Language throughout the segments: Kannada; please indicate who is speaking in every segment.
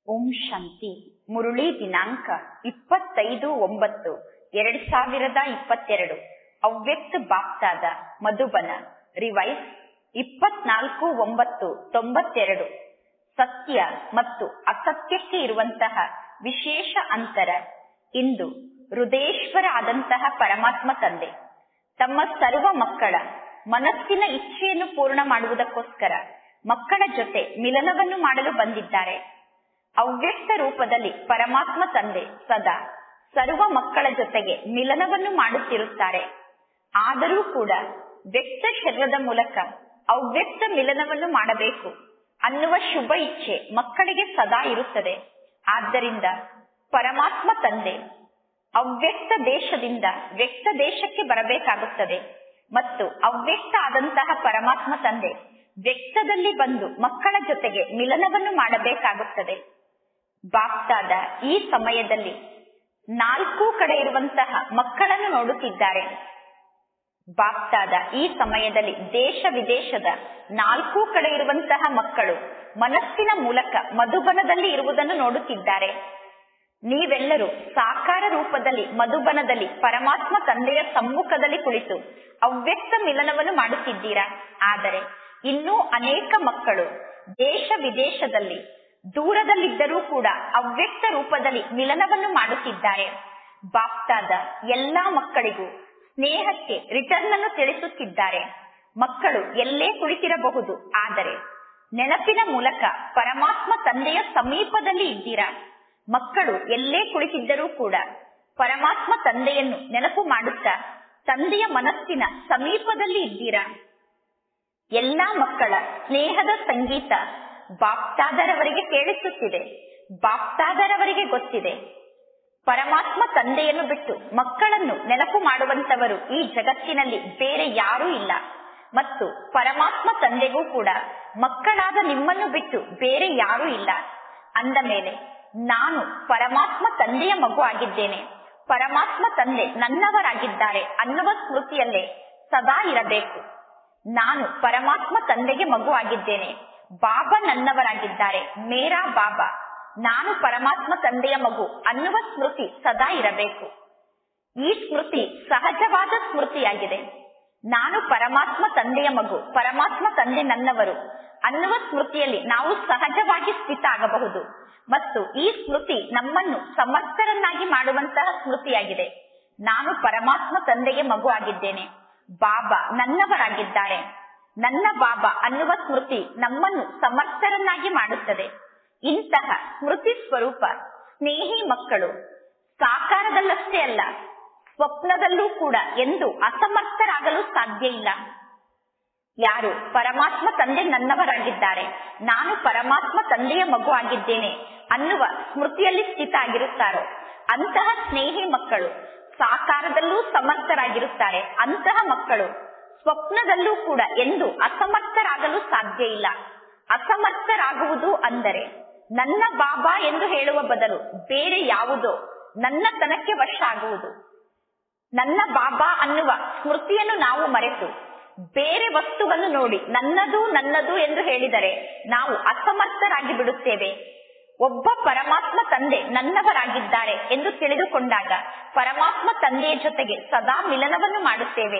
Speaker 1: ಓಂ ಶಾಂತಿ ಮುರುಳಿ ದಿನಾಂಕ ಇಪ್ಪತ್ತೈದು ಒಂಬತ್ತು ಎರಡ್ ಸಾವಿರದ ಇಪ್ಪತ್ತೆರಡು ಅವ್ಯಕ್ತ ಬಾಪ್ತಾದ ಮಧುಬನ ರಿವೈಸ್ ಇಪ್ಪತ್ನಾಲ್ಕು ಒಂಬತ್ತು ತೊಂಬತ್ತೆರಡು ಸತ್ಯ ಮತ್ತು ಅಸತ್ಯಕ್ಕೆ ಇರುವಂತಹ ವಿಶೇಷ ಅಂತರ ಇಂದು ಹೃದಯೇಶ್ವರ ಆದಂತಹ ಪರಮಾತ್ಮ ತಂದೆ ತಮ್ಮ ಸರ್ವ ಮಕ್ಕಳ ಮನಸ್ಸಿನ ಇಚ್ಛೆಯನ್ನು ಪೂರ್ಣ ಮಾಡುವುದಕ್ಕೋಸ್ಕರ ಮಕ್ಕಳ ಜೊತೆ ಮಿಲನವನ್ನು ಮಾಡಲು ಬಂದಿದ್ದಾರೆ ಅವ್ಯಕ್ತ ರೂಪದಲ್ಲಿ ಪರಮಾತ್ಮ ತಂದೆ ಸದಾ ಸರ್ವ ಮಕ್ಕಳ ಜೊತೆಗೆ ಮಿಲನವನ್ನು ಮಾಡುತ್ತಿರುತ್ತಾರೆ ಆದರೂ ಕೂಡ ವ್ಯಕ್ತ ಶರೀರದ ಮೂಲಕ ಅವ್ಯಕ್ತ ಮಿಲನವನ್ನು ಮಾಡಬೇಕು ಅನ್ನುವ ಶುಭ ಇಚ್ಛೆ ಮಕ್ಕಳಿಗೆ ಸದಾ ಇರುತ್ತದೆ ಆದ್ದರಿಂದ ಪರಮಾತ್ಮ ತಂದೆ ಅವ್ಯಕ್ತ ದೇಶದಿಂದ ವ್ಯಕ್ತ ದೇಶಕ್ಕೆ ಬರಬೇಕಾಗುತ್ತದೆ ಮತ್ತು ಅವ್ಯಕ್ತ ಆದಂತಹ ಪರಮಾತ್ಮ ತಂದೆ ವ್ಯಕ್ತದಲ್ಲಿ ಬಂದು ಮಕ್ಕಳ ಜೊತೆಗೆ ಮಿಲನವನ್ನು ಮಾಡಬೇಕಾಗುತ್ತದೆ ಬಾಪ್ತಾದ ಈ ಸಮಯದಲ್ಲಿ ನಾಲ್ಕು ಕಡೆ ಇರುವಂತಹ ಮಕ್ಕಳನ್ನು ನೋಡುತ್ತಿದ್ದಾರೆ ಬಾಪ್ತಾದ ಈ ಸಮಯದಲ್ಲಿ ದೇಶ ವಿದೇಶದ ನಾಲ್ಕು ಕಡೆ ಇರುವಂತಹ ಮಕ್ಕಳು ಮನಸ್ಸಿನ ಮೂಲಕ ಮಧುಬನದಲ್ಲಿ ಇರುವುದನ್ನು ನೋಡುತ್ತಿದ್ದಾರೆ ನೀವೆಲ್ಲರೂ ಸಾಕಾರ ರೂಪದಲ್ಲಿ ಮಧುಬನದಲ್ಲಿ ಪರಮಾತ್ಮ ತಂದೆಯ ಸಮ್ಮುಖದಲ್ಲಿ ಕುಳಿತು ಅವ್ಯಕ್ತ ಮಿಲನವನ್ನು ಮಾಡುತ್ತಿದ್ದೀರಾ ಆದರೆ ಇನ್ನೂ ಅನೇಕ ಮಕ್ಕಳು ದೇಶ ವಿದೇಶದಲ್ಲಿ ದೂರದಲ್ಲಿದ್ದರೂ ಕೂಡ ಅವ್ಯಕ್ತ ರೂಪದಲ್ಲಿ ಮಿಲನವನ್ನು ಮಾಡುತ್ತಿದ್ದಾರೆ ಬಾಪ್ತಾದ ಎಲ್ಲಾ ಮಕ್ಕಳಿಗೂ ಸ್ನೇಹಕ್ಕೆ ರಿಟರ್ನ್ ಅನ್ನು ತಿಳಿಸುತ್ತಿದ್ದಾರೆ ಮಕ್ಕಳು ಎಲ್ಲೇ ಕುಳಿತಿರಬಹುದು ಆದರೆ ನೆನಪಿನ ಮೂಲಕ ಪರಮಾತ್ಮ ತಂದೆಯ ಸಮೀಪದಲ್ಲಿ ಇದ್ದೀರಾ ಮಕ್ಕಳು ಎಲ್ಲೇ ಕುಳಿತಿದ್ದರೂ ಕೂಡ ಪರಮಾತ್ಮ ತಂದೆಯನ್ನು ನೆನಪು ಮಾಡುತ್ತಾ ತಂದೆಯ ಮನಸ್ಸಿನ ಸಮೀಪದಲ್ಲಿ ಇದ್ದೀರಾ ಎಲ್ಲಾ ಮಕ್ಕಳ ಸ್ನೇಹದ ಸಂಗೀತ ಬಾಪ್ತಾದರವರಿಗೆ ಕೇಳಿಸುತ್ತಿದೆ ಬಾಪ್ತಾದರವರಿಗೆ ಗೊತ್ತಿದೆ ಪರಮಾತ್ಮ ತಂದೆಯನ್ನು ಬಿಟ್ಟು ಮಕ್ಕಳನ್ನು ನೆನಪು ಮಾಡುವಂತವರು ಈ ಜಗತ್ತಿನಲ್ಲಿ ಬೇರೆ ಯಾರೂ ಇಲ್ಲ ಮತ್ತು ಪರಮಾತ್ಮ ತಂದೆಗೂ ಕೂಡ ಮಕ್ಕಳಾದ ನಿಮ್ಮನ್ನು ಬಿಟ್ಟು ಬೇರೆ ಯಾರೂ ಇಲ್ಲ ಅಂದ ಮೇಲೆ ನಾನು ಪರಮಾತ್ಮ ತಂದೆಯ ಮಗು ಆಗಿದ್ದೇನೆ ಪರಮಾತ್ಮ ತಂದೆ ನನ್ನವರಾಗಿದ್ದಾರೆ ಅನ್ನುವ ಸ್ಮೃತಿಯಲ್ಲೇ ಸದಾ ಇರಬೇಕು ನಾನು ಪರಮಾತ್ಮ ತಂದೆಗೆ ಮಗು ಆಗಿದ್ದೇನೆ ಬಾಬಾ ನನ್ನವರಾಗಿದ್ದಾರೆ ಮೇರಾ ಬಾಬಾ ನಾನು ಪರಮಾತ್ಮ ತಂದೆಯ ಮಗು ಅನ್ನುವ ಸ್ಮೃತಿ ಸದಾ ಇರಬೇಕು ಈ ಸ್ಮೃತಿ ಸಹಜವಾದ ಸ್ಮೃತಿಯಾಗಿದೆ ನಾನು ಪರಮಾತ್ಮ ತಂದೆಯ ಮಗು ಪರಮಾತ್ಮ ತಂದೆ ನನ್ನವರು ಅನ್ನುವ ಸ್ಮೃತಿಯಲ್ಲಿ ನಾವು ಸಹಜವಾಗಿ ಸ್ಥಿತ ಆಗಬಹುದು ಮತ್ತು ಈ ಸ್ಮೃತಿ ನಮ್ಮನ್ನು ಸಮರ್ಥರನ್ನಾಗಿ ಮಾಡುವಂತಹ ಸ್ಮೃತಿಯಾಗಿದೆ ನಾನು ಪರಮಾತ್ಮ ತಂದೆಗೆ ಮಗು ಆಗಿದ್ದೇನೆ ಬಾಬಾ ನನ್ನವರಾಗಿದ್ದಾರೆ ನನ್ನ ಬಾಬಾ ಅನ್ನುವ ಸ್ಮೃತಿ ನಮ್ಮನ್ನು ಸಮರ್ಥರನ್ನಾಗಿ ಮಾಡುತ್ತದೆ ಇಂತಹ ಸ್ಮೃತಿ ಸ್ವರೂಪ ಸ್ನೇಹಿ ಮಕ್ಕಳು ಸಾಕಾರದಲ್ಲಷ್ಟೇ ಅಲ್ಲ ಸ್ವಪ್ನದಲ್ಲೂ ಕೂಡ ಎಂದು ಅಸಮರ್ಥರಾಗಲು ಸಾಧ್ಯ ಇಲ್ಲ ಯಾರು ಪರಮಾತ್ಮ ತಂದೆ ನನ್ನವರಾಗಿದ್ದಾರೆ ನಾನು ಪರಮಾತ್ಮ ತಂದೆಯ ಮಗು ಆಗಿದ್ದೇನೆ ಅನ್ನುವ ಸ್ಮೃತಿಯಲ್ಲಿ ಸ್ಥಿತ ಆಗಿರುತ್ತಾರೋ ಅಂತಹ ಸ್ನೇಹಿ ಮಕ್ಕಳು ಸಾಕಾರದಲ್ಲೂ ಸಮರ್ಥರಾಗಿರುತ್ತಾರೆ ಅಂತಹ ಮಕ್ಕಳು ಸ್ವಪ್ನದಲ್ಲೂ ಕೂಡ ಎಂದು ಅಸಮರ್ಥರಾಗಲು ಸಾಧ್ಯ ಇಲ್ಲ ಅಸಮರ್ಥರಾಗುವುದು ಅಂದರೆ ನನ್ನ ಬಾಬಾ ಎಂದು ಹೇಳುವ ಬದಲು ಬೇರೆ ಯಾವುದೋ ನನ್ನ ತನಕ್ಕೆ ವಶ ಆಗುವುದು ನನ್ನ ಬಾಬಾ ಅನ್ನುವ ಸ್ಮೃತಿಯನ್ನು ನಾವು ಮರೆತು ಬೇರೆ ವಸ್ತುವನ್ನು ನೋಡಿ ನನ್ನದು ನನ್ನದು ಎಂದು ಹೇಳಿದರೆ ನಾವು ಅಸಮರ್ಥರಾಗಿ ಬಿಡುತ್ತೇವೆ ಒಬ್ಬ ಪರಮಾತ್ಮ ತಂದೆ ನನ್ನವರಾಗಿದ್ದಾರೆ ಎಂದು ತಿಳಿದುಕೊಂಡಾಗ ಪರಮಾತ್ಮ ತಂದೆಯ ಜೊತೆಗೆ ಸದಾ ಮಿಲನವನ್ನು ಮಾಡುತ್ತೇವೆ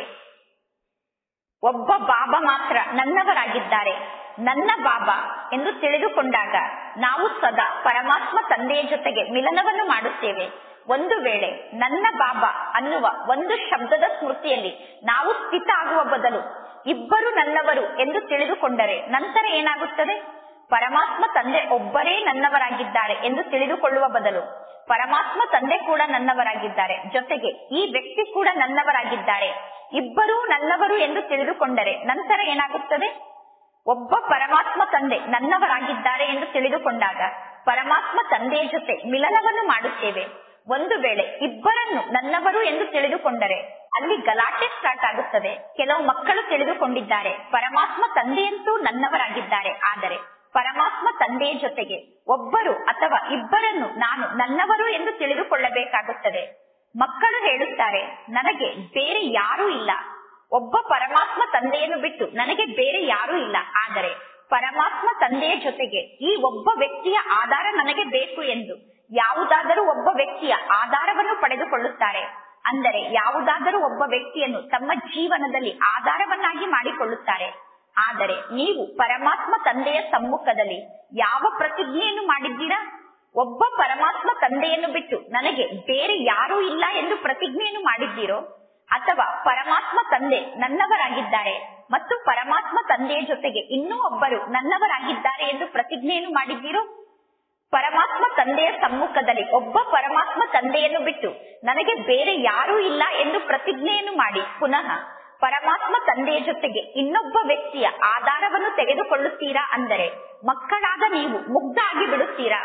Speaker 1: ಒಬ್ಬ ಬಾಬಾ ಮಾತ್ರ ನನ್ನವರಾಗಿದ್ದಾರೆ ನನ್ನ ಬಾಬಾ ಎಂದು ತಿಳಿದುಕೊಂಡಾಗ ನಾವು ಸದಾ ಪರಮಾತ್ಮ ತಂದೆಯ ಜೊತೆಗೆ ಮಿಲನವನ್ನು ಮಾಡುತ್ತೇವೆ ಒಂದು ವೇಳೆ ನನ್ನ ಬಾಬಾ ಅನ್ನುವ ಒಂದು ಶಬ್ದದ ಸ್ಮೃತಿಯಲ್ಲಿ ನಾವು ಸ್ಥಿತ ಆಗುವ ಬದಲು ಇಬ್ಬರು ನನ್ನವರು ಎಂದು ತಿಳಿದುಕೊಂಡರೆ ನಂತರ ಏನಾಗುತ್ತದೆ ಪರಮಾತ್ಮ ತಂದೆ ಒಬ್ಬರೇ ನನ್ನವರಾಗಿದ್ದಾರೆ ಎಂದು ತಿಳಿದುಕೊಳ್ಳುವ ಬದಲು ಪರಮಾತ್ಮ ತಂದೆ ಕೂಡ ನನ್ನವರಾಗಿದ್ದಾರೆ ಜೊತೆಗೆ ಈ ವ್ಯಕ್ತಿ ಕೂಡ ನನ್ನವರಾಗಿದ್ದಾರೆ ಇಬ್ಬರೂ ನನ್ನವರು ಎಂದು ತಿಳಿದುಕೊಂಡರೆ ನಂತರ ಏನಾಗುತ್ತದೆ ಒಬ್ಬ ಪರಮಾತ್ಮ ತಂದೆ ನನ್ನವರಾಗಿದ್ದಾರೆ ಎಂದು ತಿಳಿದುಕೊಂಡಾಗ ಪರಮಾತ್ಮ ತಂದೆಯ ಜೊತೆ ಮಿಲನವನ್ನು ಮಾಡುತ್ತೇವೆ ಒಂದು ವೇಳೆ ಇಬ್ಬರನ್ನು ನನ್ನವರು ಎಂದು ತಿಳಿದುಕೊಂಡರೆ ಅಲ್ಲಿ ಗಲಾಟೆ ಸ್ಟಾರ್ಟ್ ಆಗುತ್ತದೆ ಕೆಲವು ಮಕ್ಕಳು ತಿಳಿದುಕೊಂಡಿದ್ದಾರೆ ಪರಮಾತ್ಮ ತಂದೆಯಂತೂ ನನ್ನವರಾಗಿದ್ದಾರೆ ಆದರೆ ಪರಮಾತ್ಮ ತಂದೆಯ ಜೊತೆಗೆ ಒಬ್ಬರು ಅಥವಾ ಇಬ್ಬರನ್ನು ನಾನು ನನ್ನವರು ಎಂದು ತಿಳಿದುಕೊಳ್ಳಬೇಕಾಗುತ್ತದೆ ಮಕ್ಕಳು ಹೇಳುತ್ತಾರೆ ನನಗೆ ಬೇರೆ ಯಾರೂ ಇಲ್ಲ ಒಬ್ಬ ಪರಮಾತ್ಮ ತಂದೆಯನ್ನು ಬಿಟ್ಟು ನನಗೆ ಬೇರೆ ಯಾರೂ ಇಲ್ಲ ಆದರೆ ಪರಮಾತ್ಮ ತಂದೆಯ ಜೊತೆಗೆ ಈ ಒಬ್ಬ ವ್ಯಕ್ತಿಯ ಆಧಾರ ನನಗೆ ಬೇಕು ಎಂದು ಯಾವುದಾದರೂ ಒಬ್ಬ ವ್ಯಕ್ತಿಯ ಆಧಾರವನ್ನು ಪಡೆದುಕೊಳ್ಳುತ್ತಾರೆ ಅಂದರೆ ಯಾವುದಾದರೂ ಒಬ್ಬ ವ್ಯಕ್ತಿಯನ್ನು ತಮ್ಮ ಜೀವನದಲ್ಲಿ ಆಧಾರವನ್ನಾಗಿ ಮಾಡಿಕೊಳ್ಳುತ್ತಾರೆ ಆದರೆ ನೀವು ಪರಮಾತ್ಮ ತಂದೆಯ ಸಮ್ಮುಖದಲ್ಲಿ ಯಾವ ಪ್ರತಿಜ್ಞೆಯನ್ನು ಮಾಡಿದ್ದೀರಾ ಒಬ್ಬ ಪರಮಾತ್ಮ ತಂದೆಯನ್ನು ಬಿಟ್ಟು ನನಗೆ ಬೇರೆ ಯಾರೂ ಇಲ್ಲ ಎಂದು ಪ್ರತಿಜ್ಞೆಯನ್ನು ಮಾಡಿದ್ದೀರೋ ಅಥವಾ ಪರಮಾತ್ಮ ತಂದೆ ನನ್ನವರಾಗಿದ್ದಾರೆ ಮತ್ತು ಪರಮಾತ್ಮ ತಂದೆಯ ಜೊತೆಗೆ ಇನ್ನೂ ಒಬ್ಬರು ನನ್ನವರಾಗಿದ್ದಾರೆ ಎಂದು ಪ್ರತಿಜ್ಞೆಯನ್ನು ಮಾಡಿದ್ದೀರೋ ಪರಮಾತ್ಮ ತಂದೆಯ ಸಮ್ಮುಖದಲ್ಲಿ ಒಬ್ಬ ಪರಮಾತ್ಮ ತಂದೆಯನ್ನು ಬಿಟ್ಟು ನನಗೆ ಬೇರೆ ಯಾರೂ ಇಲ್ಲ ಎಂದು ಪ್ರತಿಜ್ಞೆಯನ್ನು ಮಾಡಿ ಪುನಃ ಪರಮಾತ್ಮ ತಂದೆಯ ಜೊತೆಗೆ ಇನ್ನೊಬ್ಬ ವ್ಯಕ್ತಿಯ ಆಧಾರವನ್ನು ತೆಗೆದುಕೊಳ್ಳುತ್ತೀರಾ ಅಂದರೆ ಮಕ್ಕಳಾದ ನೀವು ಮುಗ್ಧ ಆಗಿ ಬಿಡುತ್ತೀರಾ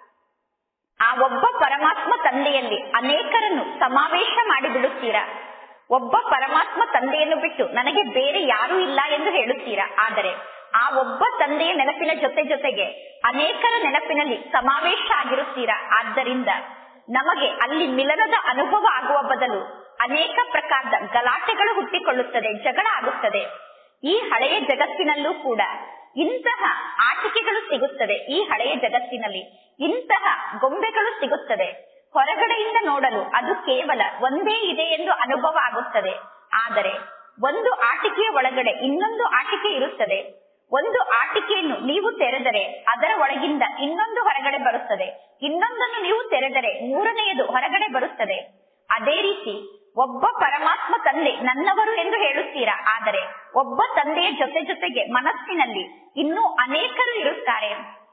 Speaker 1: ಆ ಒಬ್ಬ ಪರಮಾತ್ಮ ತಂದೆಯಲ್ಲಿ ಅನೇಕರನ್ನು ಸಮಾವೇಶ ಮಾಡಿಬಿಡುತ್ತೀರಾ ಒಬ್ಬ ಪರಮಾತ್ಮ ತಂದೆಯನ್ನು ಬಿಟ್ಟು ನನಗೆ ಬೇರೆ ಯಾರೂ ಇಲ್ಲ ಎಂದು ಹೇಳುತ್ತೀರಾ ಆದರೆ ಆ ಒಬ್ಬ ತಂದೆಯ ನೆನಪಿನ ಜೊತೆ ಜೊತೆಗೆ ಅನೇಕರ ನೆನಪಿನಲ್ಲಿ ಸಮಾವೇಶ ಆಗಿರುತ್ತೀರಾ ಆದ್ದರಿಂದ ನಮಗೆ ಅಲ್ಲಿ ಮಿಲನದ ಅನುಭವ ಆಗುವ ಬದಲು ಅನೇಕ ಪ್ರಕಾರದ ಗಲಾಟೆಗಳು ಹುಟ್ಟಿಕೊಳ್ಳುತ್ತದೆ ಜಗಳ ಆಗುತ್ತದೆ ಈ ಹಳೆಯ ಜಗತ್ತಿನಲ್ಲೂ ಕೂಡ ಇಂತಹ ಆಟಿಕೆಗಳು ಸಿಗುತ್ತದೆ ಈ ಹಳೆಯ ಜಗತ್ತಿನಲ್ಲಿ ಇಂತಹ ಗೊಂಬೆಗಳು ಸಿಗುತ್ತದೆ ಹೊರಗಡೆಯಿಂದ ನೋಡಲು ಅದು ಕೇವಲ ಒಂದೇ ಇದೆ ಎಂದು ಅನುಭವ ಆಗುತ್ತದೆ ಆದರೆ ಒಂದು ಆಟಿಕೆಯ ಒಳಗಡೆ ಇನ್ನೊಂದು ಆಟಿಕೆ ಇರುತ್ತದೆ ಒಂದು ಆಟಿಕೆಯನ್ನು ನೀವು ತೆರೆದರೆ ಅದರ ಒಳಗಿಂದ ಇನ್ನೊಂದು ಹೊರಗಡೆ ಬರುತ್ತದೆ ಇನ್ನೊಂದನ್ನು ನೀವು ತೆರೆದರೆ ಮೂರನೆಯದು ಹೊರಗಡೆ ಬರುತ್ತದೆ ಅದೇ ರೀತಿ ಒಬ್ಬ ಪರಮಾತ್ಮ ತಂದೆ ನನ್ನವರು ಎಂದು ಹೇಳುತ್ತೀರಾ ಆದರೆ ಒಬ್ಬ ತಂದೆಯ ಜೊತೆ ಜೊತೆಗೆ ಮನಸ್ಸಿನಲ್ಲಿ ಇನ್ನೂ ಅನೇಕರು ಇರುತ್ತಾರೆ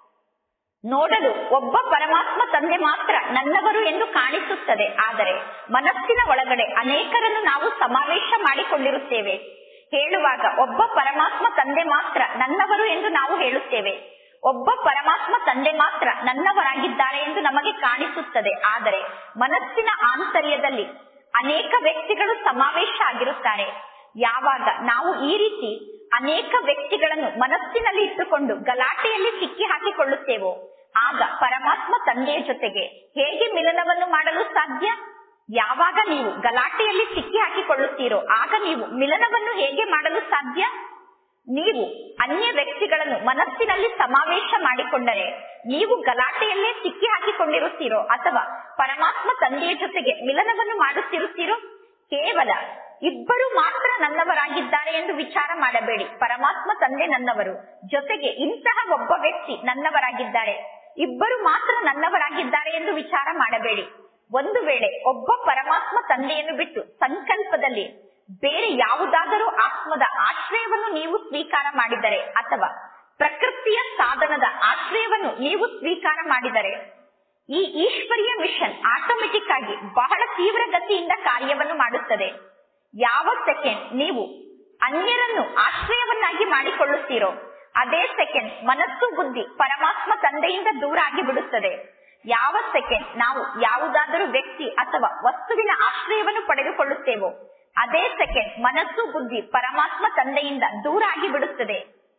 Speaker 1: ನೋಡಲು ಒಬ್ಬ ಪರಮಾತ್ಮ ತಂದೆ ಮಾತ್ರ ನನ್ನವರು ಎಂದು ಕಾಣಿಸುತ್ತದೆ ಆದರೆ ಮನಸ್ಸಿನ ಒಳಗಡೆ ಅನೇಕರನ್ನು ನಾವು ಸಮಾವೇಶ ಮಾಡಿಕೊಂಡಿರುತ್ತೇವೆ ಹೇಳುವಾಗ ಒಬ್ಬ ಪರಮಾತ್ಮ ತಂದೆ ಮಾತ್ರ ನನ್ನವರು ಎಂದು ನಾವು ಹೇಳುತ್ತೇವೆ ಒಬ್ಬ ಪರಮಾತ್ಮ ತಂದೆ ಮಾತ್ರ ನನ್ನವರಾಗಿದ್ದಾರೆ ಎಂದು ನಮಗೆ ಕಾಣಿಸುತ್ತದೆ ಆದರೆ ಮನಸ್ಸಿನ ಆಂತರ್ಯದಲ್ಲಿ ಅನೇಕ ವ್ಯಕ್ತಿಗಳು ಸಮಾವೇಶ ಆಗಿರುತ್ತಾರೆ ಯಾವಾಗ ನಾವು ಈ ರೀತಿ ಅನೇಕ ವ್ಯಕ್ತಿಗಳನ್ನು ಮನಸ್ಸಿನಲ್ಲಿ ಇಟ್ಟುಕೊಂಡು ಗಲಾಟೆಯಲ್ಲಿ ಸಿಕ್ಕಿ ಹಾಕಿಕೊಳ್ಳುತ್ತೇವೋ ಆಗ ಪರಮಾತ್ಮ ತಂದೆಯ ಜೊತೆಗೆ ಹೇಗೆ ಮಿಲನವನ್ನು ಮಾಡಲು ಸಾಧ್ಯ ಯಾವಾಗ ನೀವು ಗಲಾಟೆಯಲ್ಲಿ ಸಿಕ್ಕಿ ಹಾಕಿಕೊಳ್ಳುತ್ತೀರೋ ಆಗ ನೀವು ಮಿಲನವನ್ನು ಹೇಗೆ ಮಾಡಲು ಸಾಧ್ಯ ನೀವು ಅನ್ಯ ವ್ಯಕ್ತಿಗಳನ್ನು ಮನಸ್ಸಿನಲ್ಲಿ ಸಮಾವೇಶ ಮಾಡಿಕೊಂಡರೆ ನೀವು ಗಲಾಟೆಯಲ್ಲೇ ಸಿಕ್ಕಿ ಹಾಕಿಕೊಂಡಿರುತ್ತೀರೋ ಅಥವಾ ಪರಮಾತ್ಮ ತಂದೆಯ ಜೊತೆಗೆ ಮಿಲನವನ್ನು ಮಾಡುತ್ತಿರುತ್ತೀರೋ ಕೇವಲ ಇಬ್ಬರು ಮಾತ್ರ ನನ್ನವರಾಗಿದ್ದಾರೆ ಎಂದು ವಿಚಾರ ಮಾಡಬೇಡಿ ಪರಮಾತ್ಮ ತಂದೆ ನನ್ನವರು ಜೊತೆಗೆ ಇಂತಹ ಒಬ್ಬ ವ್ಯಕ್ತಿ ನನ್ನವರಾಗಿದ್ದಾರೆ ಇಬ್ಬರು ಮಾತ್ರ ನನ್ನವರಾಗಿದ್ದಾರೆ ಎಂದು ವಿಚಾರ ಮಾಡಬೇಡಿ ಒಂದು ವೇಳೆ ಒಬ್ಬ ಪರಮಾತ್ಮ ತಂದೆಯನ್ನು ಬಿಟ್ಟು ಸಂಕಲ್ಪದಲ್ಲಿ ಬೇರೆ ಯಾವುದಾದರೂ ಆತ್ಮದ ಆಶ್ರಯವನ್ನು ನೀವು ಸ್ವೀಕಾರ ಮಾಡಿದರೆ ಅಥವಾ ಪ್ರಕೃತಿಯ ಸಾಧನದ ಆಶ್ರಯವನ್ನು ನೀವು ಸ್ವೀಕಾರ ಮಾಡಿದರೆ ಈ ಈಶ್ವರೀಯ ಮಿಷನ್ ಆಟೋಮೆಟಿಕ್ ಆಗಿ ಬಹಳ ತೀವ್ರ ಗತಿಯಿಂದ ಕಾರ್ಯವನ್ನು ಮಾಡುತ್ತದೆ ಯಾವ ಸೆಕೆಂಡ್ ನೀವು ಅನ್ಯರನ್ನು ಆಶ್ರಯವನ್ನಾಗಿ ಮಾಡಿಕೊಳ್ಳುತ್ತೀರೋ ಅದೇ ಸೆಕೆಂಡ್ ಮನಸ್ಸು ಬುದ್ಧಿ ಪರಮಾತ್ಮ ತಂದೆಯಿಂದ ದೂರ ಆಗಿ ಬಿಡುತ್ತದೆ ಯಾವ ಸೆಕೆಂಡ್ ನಾವು ಯಾವುದಾದರೂ ವ್ಯಕ್ತಿ ಅಥವಾ ವಸ್ತುವಿನ ಆಶ್ರಯವನ್ನು ಪಡೆದುಕೊಳ್ಳುತ್ತೇವೋ ಅದೇ ಸೆಕೆಂಡ್ ಮನಸ್ಸು ಬುದ್ಧಿ ಪರಮಾತ್ಮ ತಂದೆಯಿಂದ ದೂರ ಆಗಿ ಬಿಡುತ್ತದೆ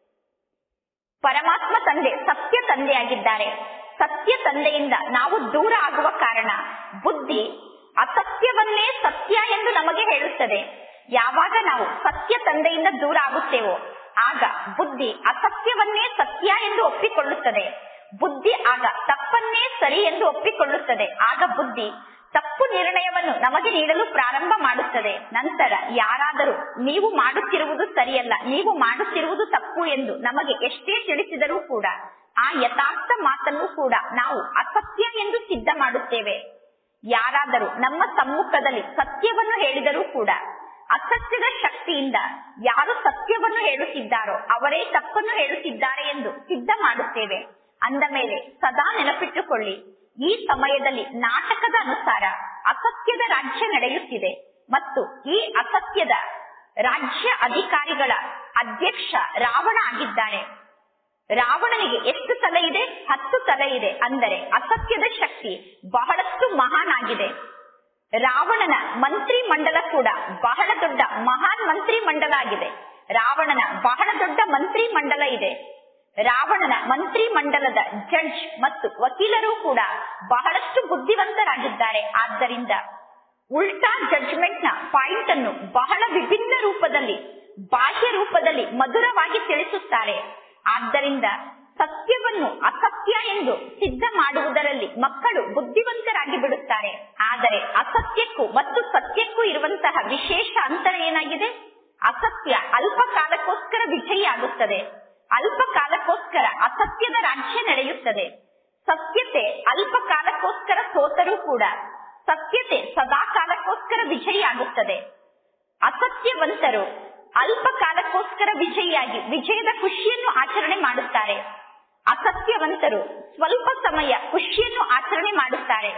Speaker 1: ಪರಮಾತ್ಮ ತಂದೆ ಸತ್ಯ ತಂದೆಯಾಗಿದ್ದಾರೆ ಸತ್ಯ ತಂದೆಯಿಂದ ನಾವು ದೂರ ಆಗುವ ಕಾರಣ ಬುದ್ಧಿ ಅಸತ್ಯವನ್ನೇ ಸತ್ಯ ಎಂದು ನಮಗೆ ಹೇಳುತ್ತದೆ ಯಾವಾಗ ನಾವು ಸತ್ಯ ತಂದೆಯಿಂದ ದೂರ ಆಗುತ್ತೇವೋ ಆಗ ಬುದ್ಧಿ ಅಸತ್ಯವನ್ನೇ ಸತ್ಯ ಎಂದು ಒಪ್ಪಿಕೊಳ್ಳುತ್ತದೆ ಬುದ್ಧಿ ಆಗ ತಪ್ಪನ್ನೇ ಸರಿ ಎಂದು ಒಪ್ಪಿಕೊಳ್ಳುತ್ತದೆ ಆಗ ಬುದ್ಧಿ ತಪ್ಪು ನಿರ್ಣಯವನ್ನು ನಮಗೆ ನೀಡಲು ಪ್ರಾರಂಭ ಮಾಡುತ್ತದೆ ನಂತರ ಯಾರಾದರೂ ನೀವು ಮಾಡುತ್ತಿರುವುದು ಸರಿಯಲ್ಲ ನೀವು ಮಾಡುತ್ತಿರುವುದು ತಪ್ಪು ಎಂದು ನಮಗೆ ಎಷ್ಟೇ ತಿಳಿಸಿದರೂ ಕೂಡ ಆ ಯಥಾರ್ಥ ಮಾತನ್ನು ಕೂಡ ನಾವು ಅಸತ್ಯ ಎಂದು ಸಿದ್ಧ ಮಾಡುತ್ತೇವೆ ಯಾರಾದರೂ ನಮ್ಮ ಸಮ್ಮುಖದಲ್ಲಿ ಸತ್ಯವನ್ನು ಹೇಳಿದರೂ ಕೂಡ ಅಸತ್ಯದ ಶಕ್ತಿಯಿಂದ ಯಾರು ಸತ್ಯವನ್ನು ಹೇಳುತ್ತಿದ್ದಾರೋ ಅವರೇ ತಪ್ಪನ್ನು ಹೇಳುತ್ತಿದ್ದಾರೆ ಎಂದು ಸಿದ್ಧ ಮಾಡುತ್ತೇವೆ ಅಂದ ಮೇಲೆ ಸದಾ ನೆನಪಿಟ್ಟುಕೊಳ್ಳಿ ಈ ಸಮಯದಲ್ಲಿ ನಾಟಕದ ಅನುಸಾರ ಅಸತ್ಯದ ರಾಜ್ಯ ನಡೆಯುತ್ತಿದೆ ಮತ್ತು ಈ ಅಸತ್ಯದ ರಾಜ್ಯ ಅಧಿಕಾರಿಗಳ ಅಧ್ಯಕ್ಷ ರಾವಣ ಆಗಿದ್ದಾನೆ ರಾವಣನಿಗೆ ಎಷ್ಟು ತಲೆ ಇದೆ ಹತ್ತು ತಲೆ ಇದೆ ಅಂದರೆ ಅಸತ್ಯದ ಶಕ್ತಿ ಬಹಳಷ್ಟು ಮಹಾನ್ ಆಗಿದೆ ರಾವಣನ ಮಂತ್ರಿ ಮಂಡಲ ಕೂಡ ಬಹಳ ದೊಡ್ಡ ಮಹಾನ್ ಮಂತ್ರಿ ಮಂಡಲ ಆಗಿದೆ ರಾವಣನ ಬಹಳ ದೊಡ್ಡ ಮಂತ್ರಿ ಮಂಡಲ ಇದೆ ರಾವಣನ ಮಂತ್ರಿ ಮಂಡಲದ ಜಡ್ಜ್ ಮತ್ತು ವಕೀಲರು ಕೂಡ ಬಹಳಷ್ಟು ಬುದ್ಧಿವಂತರಾಗಿದ್ದಾರೆ ಆದ್ದರಿಂದ ಉಲ್ಟಾ ಜಡ್ಜ್ಮೆಂಟ್ ನ ಪಾಯಿಂಟ್ ಅನ್ನು ಬಹಳ ವಿಭಿನ್ನ ರೂಪದಲ್ಲಿ ಬಾಹ್ಯ ರೂಪದಲ್ಲಿ ಮಧುರವಾಗಿ ತಿಳಿಸುತ್ತಾರೆ ಆದ್ದರಿಂದ ಸತ್ಯವನ್ನು ಅಸತ್ಯ ಎಂದು ಸಿದ್ಧ ಮಾಡುವುದರಲ್ಲಿ ಮಕ್ಕಳು ಬುದ್ಧಿವಂತರಾಗಿ ಬಿಡುತ್ತಾರೆ ಆದರೆ ಅಸತ್ಯಕ್ಕೂ ಮತ್ತು ಸತ್ಯಕ್ಕೂ ಇರುವಂತಹ ವಿಶೇಷ ಅಂತರ ಏನಾಗಿದೆ ಅಸತ್ಯ ಅಲ್ಪ ಕಾಲಕ್ಕೋಸ್ಕರ ವಿಜಯಿಯಾಗುತ್ತದೆ ಅಲ್ಪ ಕಾಲಕ್ಕೋಸ್ಕರ ಅಸತ್ಯದ ರಾಜ್ಯ ನಡೆಯುತ್ತದೆ ಸತ್ಯತೆ ಅಲ್ಪ ಕಾಲಕ್ಕೋಸ್ಕರ ಸೋತರೂ ಕೂಡ ಸತ್ಯತೆ ಸದಾ ಕಾಲಕ್ಕೋಸ್ಕರ ವಿಜಯಿಯಾಗುತ್ತದೆ ಅಸತ್ಯವಂತರು ಅಲ್ಪ ಕಾಲಕ್ಕೋಸ್ಕರ ವಿಜಯಿಯಾಗಿ ವಿಜಯದ ಖುಷಿಯನ್ನು ಆಚರಣೆ ಮಾಡುತ್ತಾರೆ ಅಸತ್ಯವಂತರು ಸ್ವಲ್ಪ ಸಮಯ ಖುಷಿಯನ್ನು ಆಚರಣೆ ಮಾಡುತ್ತಾರೆ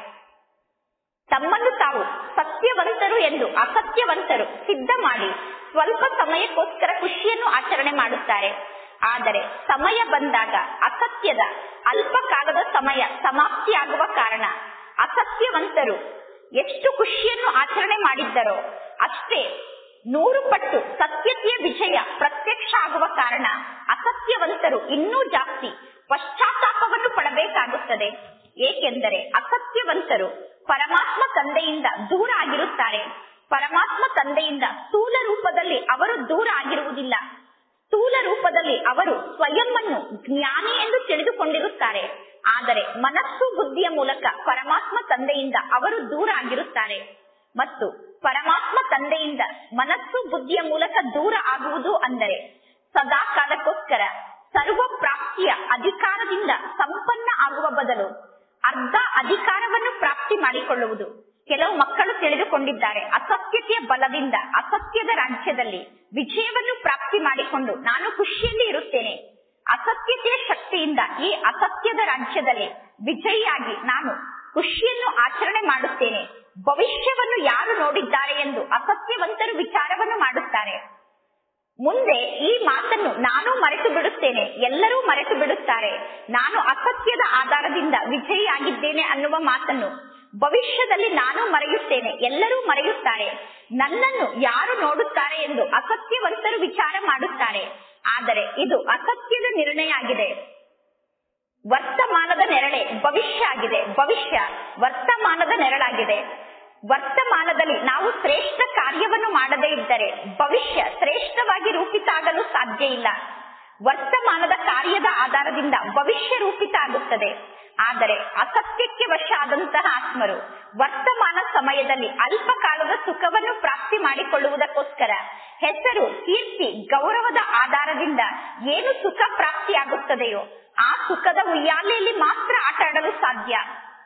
Speaker 1: ತಮ್ಮನ್ನು ತಾವು ಸತ್ಯವಂತರು ಎಂದು ಅಸತ್ಯವಂತರು ಸಿದ್ಧ ಮಾಡಿ ಸ್ವಲ್ಪ ಸಮಯಕ್ಕೋಸ್ಕರ ಖುಷಿಯನ್ನು ಆಚರಣೆ ಮಾಡುತ್ತಾರೆ ಆದರೆ ಸಮಯ ಬಂದಾಗ ಅಸತ್ಯದ ಅಲ್ಪ ಕಾಲದ ಸಮಯ ಸಮಾಪ್ತಿಯಾಗುವ ಕಾರಣ ಅಸತ್ಯವಂತರು ಎಷ್ಟು ಖುಷಿಯನ್ನು ಆಚರಣೆ ಮಾಡಿದ್ದರೋ ಅಷ್ಟೇ ನೂರು ಪಟ್ಟು ಸತ್ಯತೆಯ ವಿಜಯ ಪ್ರತ್ಯಕ್ಷ ಆಗುವ ಕಾರಣ ಅಸತ್ಯವಂತರು ಇನ್ನೂ ಜಾಸ್ತಿ ಪಶ್ಚಾತ್ತಾಪವನ್ನು ಪಡಬೇಕಾಗುತ್ತದೆ ಏಕೆಂದರೆ ಅಸತ್ಯವಂತರು ಪರಮಾತ್ಮ ತಂದೆಯಿಂದ ದೂರ ಆಗಿರುತ್ತಾರೆ ಪರಮಾತ್ಮ ತಂದೆಯಿಂದ ಸ್ಥೂಲ ರೂಪದಲ್ಲಿ ಅವರು ದೂರ ಆಗಿರುವುದಿಲ್ಲ ಸ್ಥೂಲ ರೂಪದಲ್ಲಿ ಅವರು ಸ್ವಯಂವನ್ನು ಜ್ಞಾನಿ ಎಂದು ತಿಳಿದುಕೊಂಡಿರುತ್ತಾರೆ ಆದರೆ ಮನಸ್ಸು ಬುದ್ಧಿಯ ಮೂಲಕ ಪರಮಾತ್ಮ ತಂದೆಯಿಂದ ಅವರು ದೂರ ಆಗಿರುತ್ತಾರೆ ಮತ್ತು ಪರಮಾತ್ಮ ತಂದೆಯಿಂದ ಮನಸ್ಸು ಬುದ್ಧಿಯ ಮೂಲಕ ದೂರ ಆಗುವುದು ಅಂದರೆ ಸದಾ ಕಾಲಕ್ಕೋಸ್ಕರ ಸರ್ವ ಪ್ರಾಪ್ತಿಯ ಅಧಿಕಾರದಿಂದ ಸಂಪನ್ನ ಆಗುವ ಬದಲು ಅರ್ಧ ಅಧಿಕಾರವನ್ನು ಪ್ರಾಪ್ತಿ ಮಾಡಿಕೊಳ್ಳುವುದು ಕೆಲವು ಮಕ್ಕಳು ತಿಳಿದುಕೊಂಡಿದ್ದಾರೆ ಅಸತ್ಯತೆಯ ಬಲದಿಂದ ಅಸತ್ಯದ ರಾಜ್ಯದಲ್ಲಿ ವಿಜಯವನ್ನು ಪ್ರಾಪ್ತಿ ಮಾಡಿಕೊಂಡು ನಾನು ಖುಷಿಯಲ್ಲಿ ಇರುತ್ತೇನೆ ಅಸತ್ಯತೆಯ ಶಕ್ತಿಯಿಂದ ಈ ಅಸತ್ಯದ ರಾಜ್ಯದಲ್ಲಿ ವಿಜಯಿಯಾಗಿ ನಾನು ಖುಷಿಯನ್ನು ಆಚರಣೆ ಮಾಡುತ್ತೇನೆ ಭವಿಷ್ಯವನ್ನು ಯಾರು ನೋಡಿದ್ದಾರೆ ಎಂದು ಅಸತ್ಯವಂತರು ವಿಚಾರವನ್ನು ಮಾಡುತ್ತಾರೆ ಮುಂದೆ ಈ ಮಾತನ್ನು ನಾನು ಮರೆತು ಬಿಡುತ್ತೇನೆ ಎಲ್ಲರೂ ಮರೆತು ಬಿಡುತ್ತಾರೆ ನಾನು ಅಸತ್ಯದ ಆಧಾರದಿಂದ ವಿಜಯಿಯಾಗಿದ್ದೇನೆ ಅನ್ನುವ ಮಾತನ್ನು ಭವಿಷ್ಯದಲ್ಲಿ ನಾನು ಮರೆಯುತ್ತೇನೆ ಎಲ್ಲರೂ ಮರೆಯುತ್ತಾರೆ ನನ್ನನ್ನು ಯಾರು ನೋಡುತ್ತಾರೆ ಎಂದು ಅಸತ್ಯವಂತರು ವಿಚಾರ ಮಾಡುತ್ತಾರೆ ಆದರೆ ಇದು ಅಸತ್ಯದ ನಿರ್ಣಯ ಆಗಿದೆ ವರ್ತಮಾನದ ನೆರಳೆ ಭವಿಷ್ಯ ಆಗಿದೆ ಭವಿಷ್ಯ ವರ್ತಮಾನದ ನೆರಳಾಗಿದೆ ವರ್ತಮಾನದಲ್ಲಿ ನಾವು ಶ್ರೇಷ್ಠ ಕಾರ್ಯವನ್ನು ಮಾಡದೇ ಇದ್ದರೆ ಭವಿಷ್ಯ ಶ್ರೇಷ್ಠವಾಗಿ ರೂಪಿತ ಆಗಲು ಸಾಧ್ಯ ಇಲ್ಲ ವರ್ತಮಾನದ ಕಾರ್ಯದ ಆಧಾರದಿಂದ ಭವಿಷ್ಯ ರೂಪಿತ ಆಗುತ್ತದೆ ಆದರೆ ಅಸತ್ಯಕ್ಕೆ ವಶ ಆದಂತಹ ಆತ್ಮರು ವರ್ತಮಾನ ಸಮಯದಲ್ಲಿ ಅಲ್ಪ ಕಾಲದ ಸುಖವನ್ನು ಪ್ರಾಪ್ತಿ ಮಾಡಿಕೊಳ್ಳುವುದಕ್ಕೋಸ್ಕರ ಹೆಸರು ಕೀರ್ತಿ ಗೌರವದ ಆಧಾರದಿಂದ ಏನು ಸುಖ ಪ್ರಾಪ್ತಿಯಾಗುತ್ತದೆಯೋ ಆ ಸುಖದ ಉಯ್ಯಾಲೆಯಲ್ಲಿ ಮಾತ್ರ ಆಟ ಆಡಲು ಸಾಧ್ಯ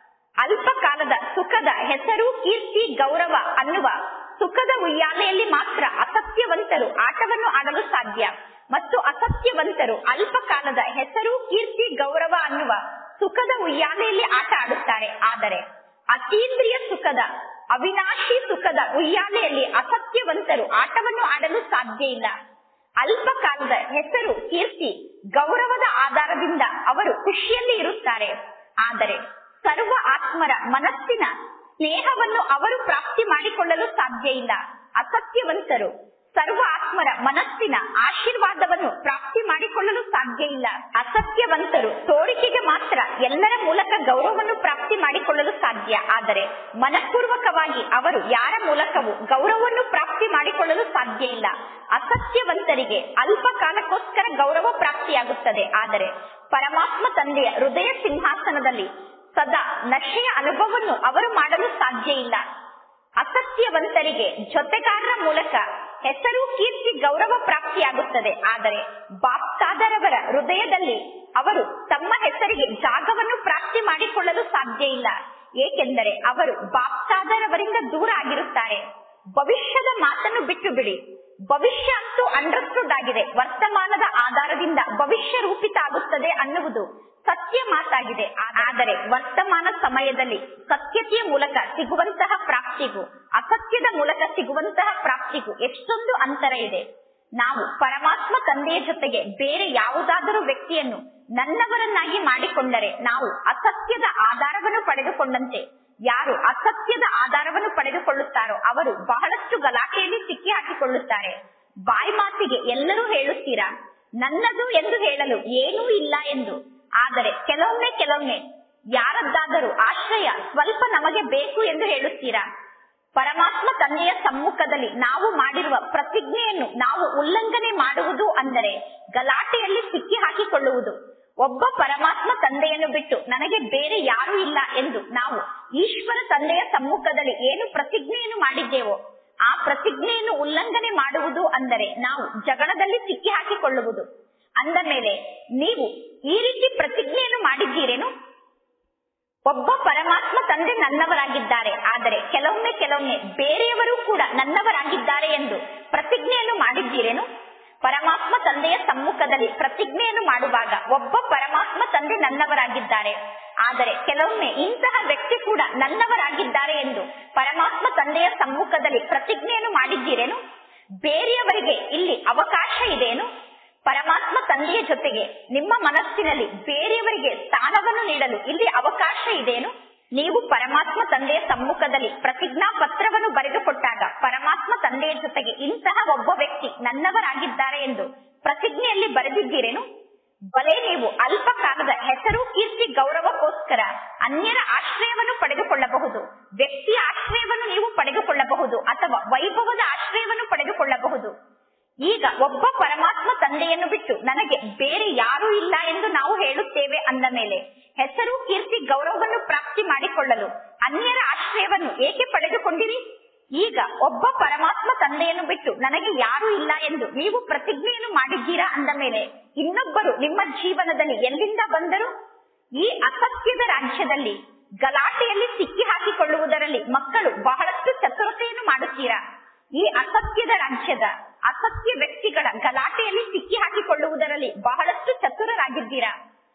Speaker 1: ಅಲ್ಪ ಕಾಲದ ಸುಖದ ಹೆಸರು ಕೀರ್ತಿ ಗೌರವ ಅನ್ನುವ ಸುಖದ ಉಯ್ಯಾಲೆಯಲ್ಲಿ ಮಾತ್ರ ಅಸತ್ಯವಂತರು ಆಟವನ್ನು ಆಡಲು ಸಾಧ್ಯ ಮತ್ತು ಅಸತ್ಯವಂತರು ಅಲ್ಪ ಕಾಲದ ಹೆಸರು ಕೀರ್ತಿ ಗೌರವ ಅನ್ನುವ ಸುಖದ ಉಯ್ಯಾಲೆಯಲ್ಲಿ ಆಟ ಆಡುತ್ತಾರೆ ಆದರೆ ಅತೀಂದ್ರಿಯ ಸುಖದ ಅವಿನಾಶಿ ಸುಖದ ಉಯ್ಯಾಲೆಯಲ್ಲಿ ಅಸತ್ಯವಂತರು ಆಟವನ್ನು ಆಡಲು ಸಾಧ್ಯ ಇಲ್ಲ ಅಲ್ಪ ಕಾಲದ ಹೆಸರು ಕೀರ್ತಿ ಗೌರವದ ಆಧಾರದಿಂದ ಅವರು ಖುಷಿಯಲ್ಲಿ ಇರುತ್ತಾರೆ ಆದರೆ ಸರ್ವ ಆತ್ಮರ ಮನಸ್ಸಿನ ಸ್ನೇಹವನ್ನು ಅವರು ಪ್ರಾಪ್ತಿ ಮಾಡಿಕೊಳ್ಳಲು ಸಾಧ್ಯ ಇಲ್ಲ ಅಸತ್ಯವಂತರು ಸರ್ವ ಆತ್ಮರ ಮನಸ್ಸಿನ ಆಶೀರ್ವಾದವನ್ನು ಪ್ರಾಪ್ತಿ ಮಾಡಿಕೊಳ್ಳಲು ಸಾಧ್ಯ ಇಲ್ಲ ಅಸತ್ಯವಂತರು ತೋರಿಕೆಗೆ ಮಾತ್ರ ಎಲ್ಲರ ಮೂಲಕ ಗೌರವವನ್ನು ಪ್ರಾಪ್ತಿ ಮಾಡಿಕೊಳ್ಳಲು ಸಾಧ್ಯ ಆದರೆ ಮನಪೂರ್ವಕವಾಗಿ ಅವರು ಯಾರ ಮೂಲಕವೂ ಗೌರವವನ್ನು ಪ್ರಾಪ್ತಿ ಮಾಡಿಕೊಳ್ಳಲು ಸಾಧ್ಯ ಇಲ್ಲ ಅಸತ್ಯವಂತರಿಗೆ ಅಲ್ಪ ಕಾಲಕ್ಕೋಸ್ಕರ ಗೌರವ ಪ್ರಾಪ್ತಿಯಾಗುತ್ತದೆ ಆದರೆ ಪರಮಾತ್ಮ ತಂದೆಯ ಹೃದಯ ಸಿಂಹಾಸನದಲ್ಲಿ ಸದಾ ನಶೆಯ ಅನುಭವವನ್ನು ಅವರು ಮಾಡಲು ಸಾಧ್ಯ ಇಲ್ಲ ಅಸತ್ಯವಂತರಿಗೆ ಜೊತೆಗಾರರ ಮೂಲಕ ಹೆಸರು ಕೀರ್ತಿ ಗೌರವ ಪ್ರಾಪ್ತಿಯಾಗುತ್ತದೆ ಆದರೆ ಬಾಪ್ತಾದರವರ ಹೃದಯದಲ್ಲಿ ಅವರು ತಮ್ಮ ಹೆಸರಿಗೆ ಜಾಗವನ್ನು ಪ್ರಾಪ್ತಿ ಮಾಡಿಕೊಳ್ಳಲು ಸಾಧ್ಯ ಇಲ್ಲ ಏಕೆಂದರೆ ಅವರು ಬಾಪ್ತಾದರವರಿಂದ ದೂರ ಆಗಿರುತ್ತಾರೆ ಭವಿಷ್ಯದ ಮಾತನ್ನು ಬಿಟ್ಟು ಬಿಡಿ ಭವಿಷ್ಯ ಅಂತೂ ಅಂಡರ್ಸ್ಟುಡ್ ಆಗಿದೆ ವರ್ತಮಾನದ ಆಧಾರದಿಂದ ಭವಿಷ್ಯ ರೂಪಿತ ಆಗುತ್ತದೆ ಅನ್ನುವುದು ಸತ್ಯ ಮಾತಾಗಿದೆ ಆದರೆ ವರ್ತಮಾನ ಸಮಯದಲ್ಲಿ ಸತ್ಯತೆಯ ಮೂಲಕ ಸಿಗುವಂತಹ ಪ್ರಾಪ್ತಿಗೂ ಅಸತ್ಯದ ಮೂಲಕ ಸಿಗುವಂತಹ ಪ್ರಾಪ್ತಿಗೂ ಎಷ್ಟೊಂದು ಅಂತರ ಇದೆ ನಾವು ಪರಮಾತ್ಮ ತಂದೆಯ ಜೊತೆಗೆ ಬೇರೆ ಯಾವುದಾದರೂ ವ್ಯಕ್ತಿಯನ್ನು ನನ್ನವರನ್ನಾಗಿ ಮಾಡಿಕೊಂಡರೆ ನಾವು ಅಸತ್ಯದ ಆಧಾರವನ್ನು ಪಡೆದುಕೊಂಡಂತೆ ಯಾರು ಅಸತ್ಯದ ಆಧಾರವನ್ನು ಪಡೆದುಕೊಳ್ಳುತ್ತಾರೋ ಅವರು ಬಹಳಷ್ಟು ಗಲಾಟೆಯಲ್ಲಿ ಸಿಕ್ಕಿ ಹಾಕಿಕೊಳ್ಳುತ್ತಾರೆ ಬಾಯಿ ಮಾತಿಗೆ ಎಲ್ಲರೂ ಹೇಳುತ್ತೀರಾ ನನ್ನದು ಎಂದು ಹೇಳಲು ಏನೂ ಇಲ್ಲ ಎಂದು ಆದರೆ ಕೆಲವೊಮ್ಮೆ ಕೆಲವೊಮ್ಮೆ ಯಾರದ್ದಾದರೂ ಆಶ್ರಯ ಸ್ವಲ್ಪ ನಮಗೆ ಬೇಕು ಎಂದು ಹೇಳುತ್ತೀರಾ ಪರಮಾತ್ಮ ತಂದೆಯ ಸಮ್ಮುಖದಲ್ಲಿ ನಾವು ಮಾಡಿರುವ ಪ್ರತಿಜ್ಞೆಯನ್ನು ನಾವು ಉಲ್ಲಂಘನೆ ಮಾಡುವುದು ಅಂದರೆ ಗಲಾಟೆಯಲ್ಲಿ ಸಿಕ್ಕಿ ಹಾಕಿಕೊಳ್ಳುವುದು ಒಬ್ಬ ಪರಮಾತ್ಮ ತಂದೆಯನ್ನು ಬಿಟ್ಟು ನನಗೆ ಬೇರೆ ಯಾರೂ ಇಲ್ಲ ಎಂದು ನಾವು ಈಶ್ವರ ತಂದೆಯ ಸಮ್ಮುಖದಲ್ಲಿ ಏನು ಪ್ರತಿಜ್ಞೆಯನ್ನು ಮಾಡಿದ್ದೇವೋ ಆ ಪ್ರತಿಜ್ಞೆಯನ್ನು ಉಲ್ಲಂಘನೆ ಮಾಡುವುದು ಅಂದರೆ ನಾವು ಜಗಳದಲ್ಲಿ ಸಿಕ್ಕಿ ಹಾಕಿಕೊಳ್ಳುವುದು ಅಂದ ಮೇಲೆ ನೀವು ಈ ರೀತಿ ಪ್ರತಿಜ್ಞೆಯನ್ನು ಮಾಡಿದ್ದೀರೇನು ಒಬ್ಬ ಪರಮಾತ್ಮ ತಂದೆ ನನ್ನವರಾಗಿದ್ದಾರೆ ಆದರೆ ಕೆಲವೊಮ್ಮೆ ಕೆಲವೊಮ್ಮೆ ಬೇರೆಯವರು ಕೂಡ ನನ್ನವರಾಗಿದ್ದಾರೆ ಎಂದು ಪ್ರತಿಜ್ಞೆಯನ್ನು ಮಾಡಿದ್ದೀರೇನು ಪರಮಾತ್ಮ ತಂದೆಯ ಸಮ್ಮುಖದಲ್ಲಿ ಪ್ರತಿಜ್ಞೆಯನ್ನು ಮಾಡುವಾಗ ಒಬ್ಬ ಪರಮಾತ್ಮ ತಂದೆ ನನ್ನವರಾಗಿದ್ದಾರೆ ಆದರೆ ಕೆಲವೊಮ್ಮೆ ಇಂತಹ ವ್ಯಕ್ತಿ ಕೂಡ ನನ್ನವರಾಗಿದ್ದಾರೆ ಎಂದು ಪರಮಾತ್ಮ ತಂದೆಯ ಸಮ್ಮುಖದಲ್ಲಿ ಪ್ರತಿಜ್ಞೆಯನ್ನು ಮಾಡಿದ್ದೀರೇನು ಬೇರೆಯವರಿಗೆ ಇಲ್ಲಿ ಅವಕಾಶ ಇದೆಯೇನು ಪರಮಾತ್ಮ ತಂದೆಯ ಜೊತೆಗೆ ನಿಮ್ಮ ಮನಸ್ಸಿನಲ್ಲಿ ಬೇರೆಯವರಿಗೆ ಸ್ಥಾನವನ್ನು ನೀಡಲು ಇಲ್ಲಿ ಅವಕಾಶ ಇದೆಯೇನು ನೀವು ಪರಮಾತ್ಮ ತಂದೆಯ ಸಮ್ಮುಖದಲ್ಲಿ ಪ್ರತಿಜ್ಞಾ ಪತ್ರವನ್ನು ಬರೆದುಕೊಟ್ಟಾಗ ಪರಮಾತ್ಮ ತಂದೆಯ ಜೊತೆಗೆ ಇಂತಹ ಒಬ್ಬ ವ್ಯಕ್ತಿ ನನ್ನವರಾಗಿದ್ದಾರೆ ಎಂದು ಪ್ರತಿಜ್ಞೆಯಲ್ಲಿ ಬರೆದಿದ್ದೀರೇನು ಬಲೆ ನೀವು ಅಲ್ಪ ಕಾಲದ ಹೆಸರು ಕೀರ್ತಿ ಗೌರವಕ್ಕೋಸ್ಕರ ಅನ್ಯರ ಆಶ್ರಯವನ್ನು ಪಡೆದುಕೊಳ್ಳಬಹುದು ವ್ಯಕ್ತಿಯ ಆಶ್ರಯವನ್ನು ನೀವು ಪಡೆದುಕೊಳ್ಳಬಹುದು ಅಥವಾ ವೈಭವದ ಆಶ್ರಯವನ್ನು ಪಡೆದುಕೊಳ್ಳಬಹುದು ಈಗ ಒಬ್ಬ ಪರಮಾತ್ಮ ತಂದೆಯನ್ನು ಬಿಟ್ಟು ನನಗೆ ಬೇರೆ ಯಾರೂ ಇಲ್ಲ ಎಂದು ನಾವು ಹೇಳುತ್ತೇವೆ ಅಂದ ಮೇಲೆ ಹೆಸರು ಕೀರ್ತಿ ಗೌರವವನ್ನು ಪ್ರಾಪ್ತಿ ಮಾಡಿಕೊಳ್ಳಲು ಅನ್ಯರ ಆಶ್ರಯವನ್ನು ಏಕೆ ಪಡೆದುಕೊಂಡಿರಿ ಈಗ ಒಬ್ಬ ಪರಮಾತ್ಮ ತಂದೆಯನ್ನು ಬಿಟ್ಟು ನನಗೆ ಯಾರೂ ಇಲ್ಲ ಎಂದು ನೀವು ಪ್ರತಿಜ್ಞೆಯನ್ನು ಮಾಡಿದ್ದೀರಾ ಅಂದ ಮೇಲೆ ಇನ್ನೊಬ್ಬರು ನಿಮ್ಮ ಜೀವನದಲ್ಲಿ ಎಲ್ಲಿಂದ ಬಂದರು ಈ ಅಸತ್ಯದ ರಾಜ್ಯದಲ್ಲಿ ಗಲಾಟೆಯಲ್ಲಿ ಸಿಕ್ಕಿ ಹಾಕಿಕೊಳ್ಳುವುದರಲ್ಲಿ ಮಕ್ಕಳು ಬಹಳಷ್ಟು ಚತುರತೆಯನ್ನು ಮಾಡುತ್ತೀರಾ ಈ ಅಸತ್ಯದ ರಾಜ್ಯದ ಅಸತ್ಯ ವ್ಯಕ್ತಿಗಳ ಗಲಾಟೆಯಲ್ಲಿ ಸಿಕ್ಕಿ ಹಾಕಿಕೊಳ್ಳುವುದರಲ್ಲಿ ಬಹಳಷ್ಟು ಚತುರರಾಗಿದ್ದೀರಾ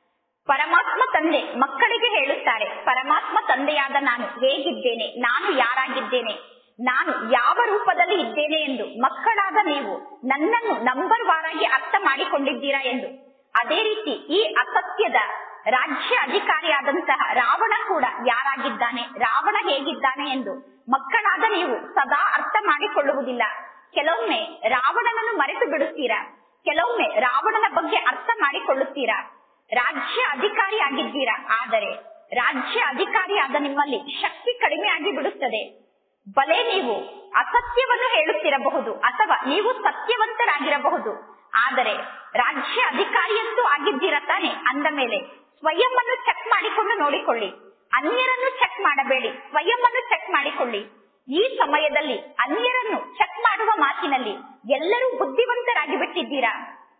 Speaker 1: ಪರಮಾತ್ಮ ತಂದೆ ಮಕ್ಕಳಿಗೆ ಹೇಳುತ್ತಾರೆ ಪರಮಾತ್ಮ ತಂದೆಯಾದ ನಾನು ಹೇಗಿದ್ದೇನೆ ನಾನು ಯಾರಾಗಿದ್ದೇನೆ ನಾನು ಯಾವ ರೂಪದಲ್ಲಿ ಇದ್ದೇನೆ ಎಂದು ಮಕ್ಕಳಾದ ನೀವು ನನ್ನನ್ನು ನಂಬರ್ ವಾರಾಗಿ ಅರ್ಥ ಮಾಡಿಕೊಂಡಿದ್ದೀರಾ ಎಂದು ಅದೇ ರೀತಿ ಈ ಅಸತ್ಯದ ರಾಜ್ಯ ಅಧಿಕಾರಿಯಾದಂತಹ ರಾವಣ ಕೂಡ ಯಾರಾಗಿದ್ದಾನೆ ರಾವಣ ಹೇಗಿದ್ದಾನೆ ಎಂದು ಮಕ್ಕಳಾದ ನೀವು ಸದಾ ಅರ್ಥ ಮಾಡಿಕೊಳ್ಳುವುದಿಲ್ಲ ಕೆಲವೊಮ್ಮೆ ರಾವಣನನ್ನು ಮರೆತು ಬಿಡುತ್ತೀರಾ ಕೆಲವೊಮ್ಮೆ ರಾವಣನ ಬಗ್ಗೆ ಅರ್ಥ ಮಾಡಿಕೊಳ್ಳುತ್ತೀರಾ ರಾಜ್ಯ ಅಧಿಕಾರಿ ಆಗಿದ್ದೀರಾ ಆದರೆ ರಾಜ್ಯ ಅಧಿಕಾರಿಯಾದ ನಿಮ್ಮಲ್ಲಿ ಶಕ್ತಿ ಕಡಿಮೆ ಆಗಿ ಬಿಡುತ್ತದೆ ಬಲೆ ನೀವು ಅಸತ್ಯವನ್ನು ಹೇಳುತ್ತಿರಬಹುದು ಅಥವಾ ನೀವು ಸತ್ಯವಂತರಾಗಿರಬಹುದು ಆದರೆ ರಾಜ್ಯ ಅಧಿಕಾರಿಯಂತೂ ಆಗಿದ್ದೀರ ತಾನೆ ಅಂದ ಮೇಲೆ ಸ್ವಯಂ ಅನ್ನು ಚೆಕ್ ಮಾಡಿಕೊಂಡು ನೋಡಿಕೊಳ್ಳಿ ಅನ್ಯರನ್ನು ಚೆಕ್ ಮಾಡಬೇಡಿ ಸ್ವಯಂ ಅನ್ನು ಚೆಕ್ ಮಾಡಿಕೊಳ್ಳಿ ಈ ಸಮಯದಲ್ಲಿ ಅನ್ಯರನ್ನು ಚೆಕ್ ಮಾಡುವ ಮಾತಿನಲ್ಲಿ ಎಲ್ಲರೂ ಬುದ್ಧಿವಂತರಾಗಿ ಬಿಟ್ಟಿದ್ದೀರಾ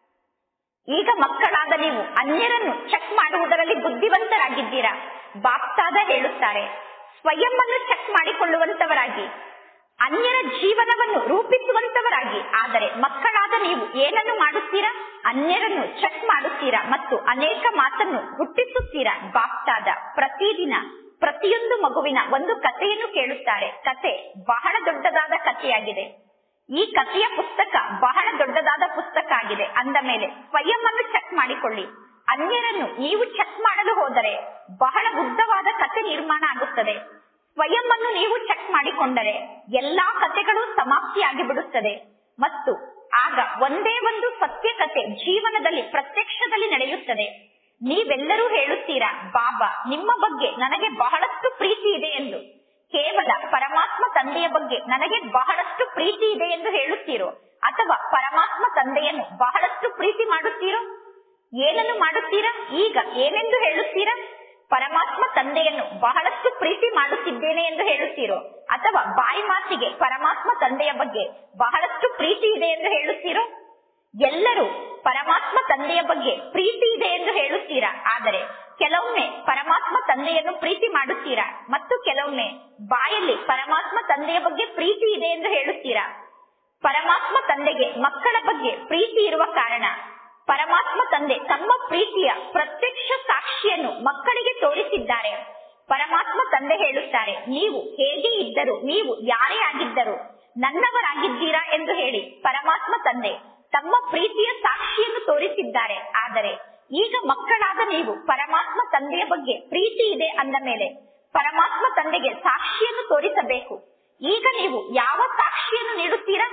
Speaker 1: ಈಗ ಮಕ್ಕಳಾದ ನೀವು ಅನ್ಯರನ್ನು ಚೆಕ್ ಮಾಡುವುದರಲ್ಲಿ ಬುದ್ಧಿವಂತರಾಗಿದ್ದೀರಾ ಬಾಪ್ತಾದ ಹೇಳುತ್ತಾರೆ ಸ್ವಯಂ ಅನ್ನು ಚೆಕ್ ಮಾಡಿಕೊಳ್ಳುವಂತವರಾಗಿ ಅನ್ಯರ ಜೀವನವನ್ನು ರೂಪಿಸುವಂತವರಾಗಿ ಆದರೆ ಮಕ್ಕಳಾದ ನೀವು ಏನನ್ನು ಮಾಡುತ್ತೀರಾ ಅನ್ಯರನ್ನು ಚೆಕ್ ಮಾಡುತ್ತೀರಾ ಮತ್ತು ಅನೇಕ ಮಾತನ್ನು ಹುಟ್ಟಿಸುತ್ತೀರಾ ಬಾಪ್ತಾದ ಪ್ರತಿದಿನ ಪ್ರತಿಯೊಂದು ಮಗುವಿನ ಒಂದು ಕಥೆಯನ್ನು ಕೇಳುತ್ತಾರೆ ಕತೆ ಬಹಳ ದೊಡ್ಡದಾದ ಕಥೆಯಾಗಿದೆ ಈ ಕಥೆಯ ಪುಸ್ತಕ ಬಹಳ ದೊಡ್ಡದಾದ ಪುಸ್ತಕ ಆಗಿದೆ ಅಂದ ಮೇಲೆ ಸ್ವಯಂ ಅನ್ನು ಚೆಕ್ ಮಾಡಿಕೊಳ್ಳಿ ಅನ್ಯರನ್ನು ನೀವು ಚೆಕ್ ಮಾಡಲು ಹೋದರೆ ಬಹಳ ಉದ್ದವಾದ ಕತೆ ನಿರ್ಮಾಣ ಆಗುತ್ತದೆ ಸ್ವಯಂ ಅನ್ನು ನೀವು ಚೆಕ್ ಮಾಡಿಕೊಂಡರೆ ಎಲ್ಲಾ ಕಥೆಗಳು ಸಮಾಪ್ತಿಯಾಗಿ ಬಿಡುತ್ತದೆ ಮತ್ತು ಆಗ ಒಂದೇ ಒಂದು ಸತ್ಯ ಕತೆ ಜೀವನದಲ್ಲಿ ಪ್ರತ್ಯಕ್ಷದಲ್ಲಿ ನಡೆಯುತ್ತದೆ ನೀವೆಲ್ಲರೂ ಹೇಳುತ್ತೀರಾ ಬಾಬಾ ನಿಮ್ಮ ಬಗ್ಗೆ ನನಗೆ ಬಹಳಷ್ಟು ಪ್ರೀತಿ ಇದೆ ಎಂದು ಕೇವಲ ಪರಮಾತ್ಮ ತಂದೆಯ ಬಗ್ಗೆ ನನಗೆ ಬಹಳಷ್ಟು ಪ್ರೀತಿ ಇದೆ ಎಂದು ಹೇಳುತ್ತೀರೋ ಅಥವಾ ಪರಮಾತ್ಮ ತಂದೆಯನ್ನು ಬಹಳಷ್ಟು ಪ್ರೀತಿ ಮಾಡುತ್ತೀರೋ ಏನನ್ನು ಮಾಡುತ್ತೀರಾ ಈಗ ಏನೆಂದು ಹೇಳುತ್ತೀರಾ ಪರಮಾತ್ಮ ತಂದೆಯನ್ನು ಬಹಳಷ್ಟು ಪ್ರೀತಿ ಮಾಡುತ್ತಿದ್ದೇನೆ ಎಂದು ಹೇಳುತ್ತೀರೋ ಅಥವಾ ಬಾಯಿ ಮಾತಿಗೆ ಪರಮಾತ್ಮ ತಂದೆಯ ಬಗ್ಗೆ ಬಹಳಷ್ಟು ಪ್ರೀತಿ ಇದೆ ಎಂದು ಹೇಳುತ್ತೀರೋ ಎಲ್ಲರೂ ಪರಮಾತ್ಮ ತಂದೆಯ ಬಗ್ಗೆ ಪ್ರೀತಿ ಇದೆ ಎಂದು ಹೇಳುತ್ತೀರಾ ಆದರೆ ಕೆಲವೊಮ್ಮೆ ಪರಮಾತ್ಮ ತಂದೆಯನ್ನು ಪ್ರೀತಿ ಮಾಡುತ್ತೀರಾ ಮತ್ತು ಕೆಲವೊಮ್ಮೆ ಬಾಯಲ್ಲಿ ಪರಮಾತ್ಮ ತಂದೆಯ ಬಗ್ಗೆ ಪ್ರೀತಿ ಇದೆ ಎಂದು ಹೇಳುತ್ತೀರಾ ಪರಮಾತ್ಮ ತಂದೆಗೆ ಮಕ್ಕಳ ಬಗ್ಗೆ ಪ್ರೀತಿ ಇರುವ ಕಾರಣ ಪರಮಾತ್ಮ ತಂದೆ ತಮ್ಮ ಪ್ರೀತಿಯ ಪ್ರತ್ಯಕ್ಷ ಸಾಕ್ಷಿಯನ್ನು ಮಕ್ಕಳಿಗೆ ತೋರಿಸಿದ್ದಾರೆ ಪರಮಾತ್ಮ ತಂದೆ ಹೇಳುತ್ತಾರೆ ನೀವು ಹೇಗೆ ಇದ್ದರು ನೀವು ಯಾರೇ ಆಗಿದ್ದರು ನನ್ನವರಾಗಿದ್ದೀರಾ ಎಂದು ಹೇಳಿ ಪರಮಾತ್ಮ ತಂದೆ ತಮ್ಮ ಪ್ರೀತಿಯ ಸಾಕ್ಷಿಯನ್ನು ತೋರಿಸಿದ್ದಾರೆ ಆದರೆ ಈಗ ಮಕ್ಕಳಾದ ನೀವು ಪರಮಾತ್ಮ ತಂದೆಯ ಬಗ್ಗೆ ಪ್ರೀತಿ ಇದೆ ಅಂದ ಮೇಲೆ ಪರಮಾತ್ಮ ತಂದೆಗೆ ಸಾಕ್ಷಿಯನ್ನು ತೋರಿಸಬೇಕು ಈಗ ನೀವು ಯಾವ ಸಾಕ್ಷಿಯನ್ನು ನೀಡುತ್ತೀರಾ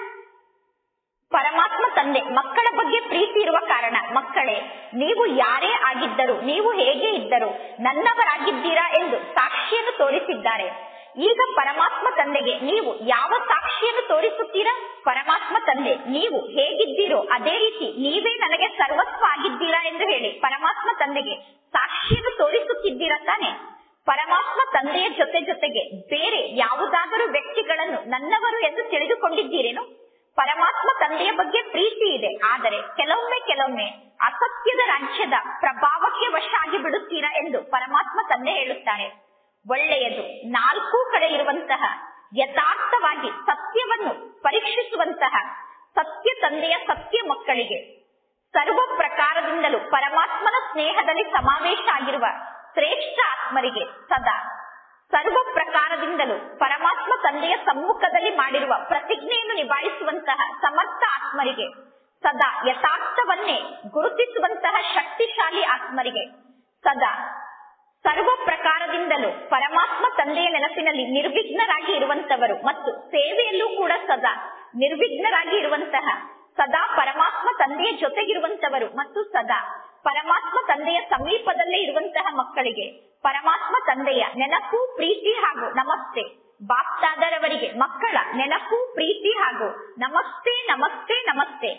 Speaker 1: ಪರಮಾತ್ಮ ತಂದೆ ಮಕ್ಕಳ ಬಗ್ಗೆ ಪ್ರೀತಿ ಇರುವ ಕಾರಣ ಮಕ್ಕಳೇ ನೀವು ಯಾರೇ ಆಗಿದ್ದರು ನೀವು ಹೇಗೆ ಇದ್ದರು ನನ್ನವರಾಗಿದ್ದೀರಾ ಎಂದು ಸಾಕ್ಷಿಯನ್ನು ತೋರಿಸಿದ್ದಾರೆ ಈಗ ಪರಮಾತ್ಮ ತಂದೆಗೆ ನೀವು ಯಾವ ಸಾಕ್ಷಿಯನ್ನು ತೋರಿಸುತ್ತೀರಾ ಪರಮಾತ್ಮ ತಂದೆ ನೀವು ಹೇಗಿದ್ದೀರೋ ಅದೇ ರೀತಿ ನೀವೇ ನನಗೆ ಸರ್ವಸ್ವ ಆಗಿದ್ದೀರಾ ಎಂದು ಹೇಳಿ ಪರಮಾತ್ಮ ತಂದೆಗೆ ಸಾಕ್ಷಿಯನ್ನು ತೋರಿಸುತ್ತಿದ್ದೀರಾ ತಾನೆ ಪರಮಾತ್ಮ ತಂದೆಯ ಜೊತೆ ಜೊತೆಗೆ ಬೇರೆ ಯಾವುದಾದರೂ ವ್ಯಕ್ತಿಗಳನ್ನು ನನ್ನವರು ಎಂದು ತಿಳಿದುಕೊಂಡಿದ್ದೀರೇನು ಪರಮಾತ್ಮ ತಂದೆಯ ಬಗ್ಗೆ ಪ್ರೀತಿ ಇದೆ ಆದರೆ ಕೆಲವೊಮ್ಮೆ ಕೆಲವೊಮ್ಮೆ ಅಸತ್ಯದ ರಾಜ್ಯದ ಪ್ರಭಾವಕ್ಕೆ ವಶ ಆಗಿ ಬಿಡುತ್ತೀರಾ ಎಂದು ಪರಮಾತ್ಮ ತಂದೆ ಹೇಳುತ್ತಾರೆ ಒಳ್ಳೆಯದು ನಾಲ್ಕು ಕಡೆ ಇರುವಂತಹ ಯಥಾರ್ಥವಾಗಿ ಸತ್ಯವನ್ನು ಪರೀಕ್ಷಿಸುವಂತಹ ಸತ್ಯ ತಂದೆಯ ಸತ್ಯ ಮಕ್ಕಳಿಗೆ ಸರ್ವ ಪ್ರಕಾರದಿಂದಲೂ ಪರಮಾತ್ಮನ ಸ್ನೇಹದಲ್ಲಿ ಸಮಾವೇಶ ಆಗಿರುವ ಶ್ರೇಷ್ಠ ಆತ್ಮರಿಗೆ ಸದಾ ಸರ್ವ ಪ್ರಕಾರದಿಂದಲೂ ಪರಮಾತ್ಮ ತಂದೆಯ ಸಮ್ಮುಖದಲ್ಲಿ ಮಾಡಿರುವ ಪ್ರತಿಜ್ಞೆಯನ್ನು ನಿಭಾಯಿಸುವಂತಹ ಸಮರ್ಥ ಆತ್ಮರಿಗೆ ಸದಾ ಯಥಾರ್ಥವನ್ನೇ ಗುರುತಿಸುವಂತಹ ಶಕ್ತಿಶಾಲಿ ಆತ್ಮರಿಗೆ ಸದಾ ಸರ್ವ ಪ್ರಕಾರದಿಂದಲೂ ಪರಮಾತ್ಮ ತಂದೆಯ ನೆನಪಿನಲ್ಲಿ ನಿರ್ವಿಘ್ನರಾಗಿ ಇರುವಂತವರು ಮತ್ತು ಸೇವೆಯಲ್ಲೂ ಕೂಡ ಸದಾ ನಿರ್ವಿಘ್ನರಾಗಿ ಇರುವಂತಹ ಸದಾ ಪರಮಾತ್ಮ ತಂದೆಯ ಜೊತೆಗಿರುವಂತವರು ಮತ್ತು ಸದಾ ಪರಮಾತ್ಮ ತಂದೆಯ ಸಮೀಪದಲ್ಲೇ ಇರುವಂತಹ ಮಕ್ಕಳಿಗೆ ಪರಮಾತ್ಮ ತಂದೆಯ ನೆನಪು ಪ್ರೀತಿ ಹಾಗೂ ನಮಸ್ತೆ ಬಾಪ್ತಾದರವರಿಗೆ ಮಕ್ಕಳ ನೆನಪು ಪ್ರೀತಿ ಹಾಗೂ ನಮಸ್ತೆ ನಮಸ್ತೆ ನಮಸ್ತೆ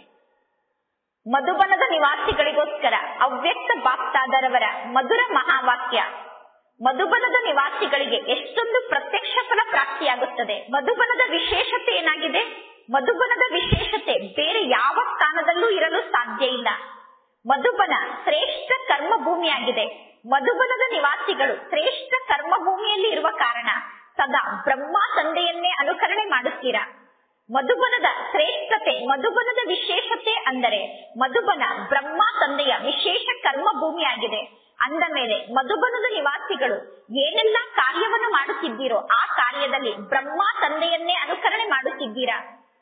Speaker 1: ಮಧುಬನದ ನಿವಾಸಿಗಳಿಗೋಸ್ಕರ ಅವ್ಯಕ್ತ ಬಾಪ್ತಾದರವರ ಮಧುರ ಮಹಾವಾಕ್ಯ ಮಧುಬನದ ನಿವಾಸಿಗಳಿಗೆ ಎಷ್ಟೊಂದು ಪ್ರತ್ಯಕ್ಷ ಫಲ ಪ್ರಾಪ್ತಿಯಾಗುತ್ತದೆ ಮಧುಬನದ ವಿಶೇಷತೆ ಏನಾಗಿದೆ ಮಧುಬನದ ವಿಶೇಷತೆ ಬೇರೆ ಯಾವ ಸ್ಥಾನದಲ್ಲೂ ಇರಲು ಸಾಧ್ಯ ಇಲ್ಲ ಮಧುಬನ ಶ್ರೇಷ್ಠ ಕರ್ಮ ಭೂಮಿಯಾಗಿದೆ ಮಧುಬನದ ನಿವಾಸಿಗಳು ಶ್ರೇಷ್ಠ ಕರ್ಮ ಭೂಮಿಯಲ್ಲಿ ಇರುವ ಕಾರಣ ಸದಾ ಬ್ರಹ್ಮ ತಂದೆಯನ್ನೇ ಅನುಕರಣೆ ಮಾಡುತ್ತೀರಾ ಮಧುಬನದ ಶ್ರೇಷ್ಠತೆ ಮಧುಬನದ ವಿಶೇಷತೆ ಅಂದರೆ ಮಧುಬನ ಬ್ರಹ್ಮ ತಂದೆಯ ವಿಶೇಷ ಕರ್ಮ ಭೂಮಿಯಾಗಿದೆ ಅಂದ ಮೇಲೆ ಮಧುಬನದ ನಿವಾಸಿಗಳು ಏನೆಲ್ಲ ಕಾರ್ಯವನ್ನು ಮಾಡುತ್ತಿದ್ದೀರೋ ಆ ಕಾರ್ಯದಲ್ಲಿ ಬ್ರಹ್ಮ ತಂದೆಯನ್ನೇ ಅನುಕರಣೆ ಮಾಡುತ್ತಿದ್ದೀರಾ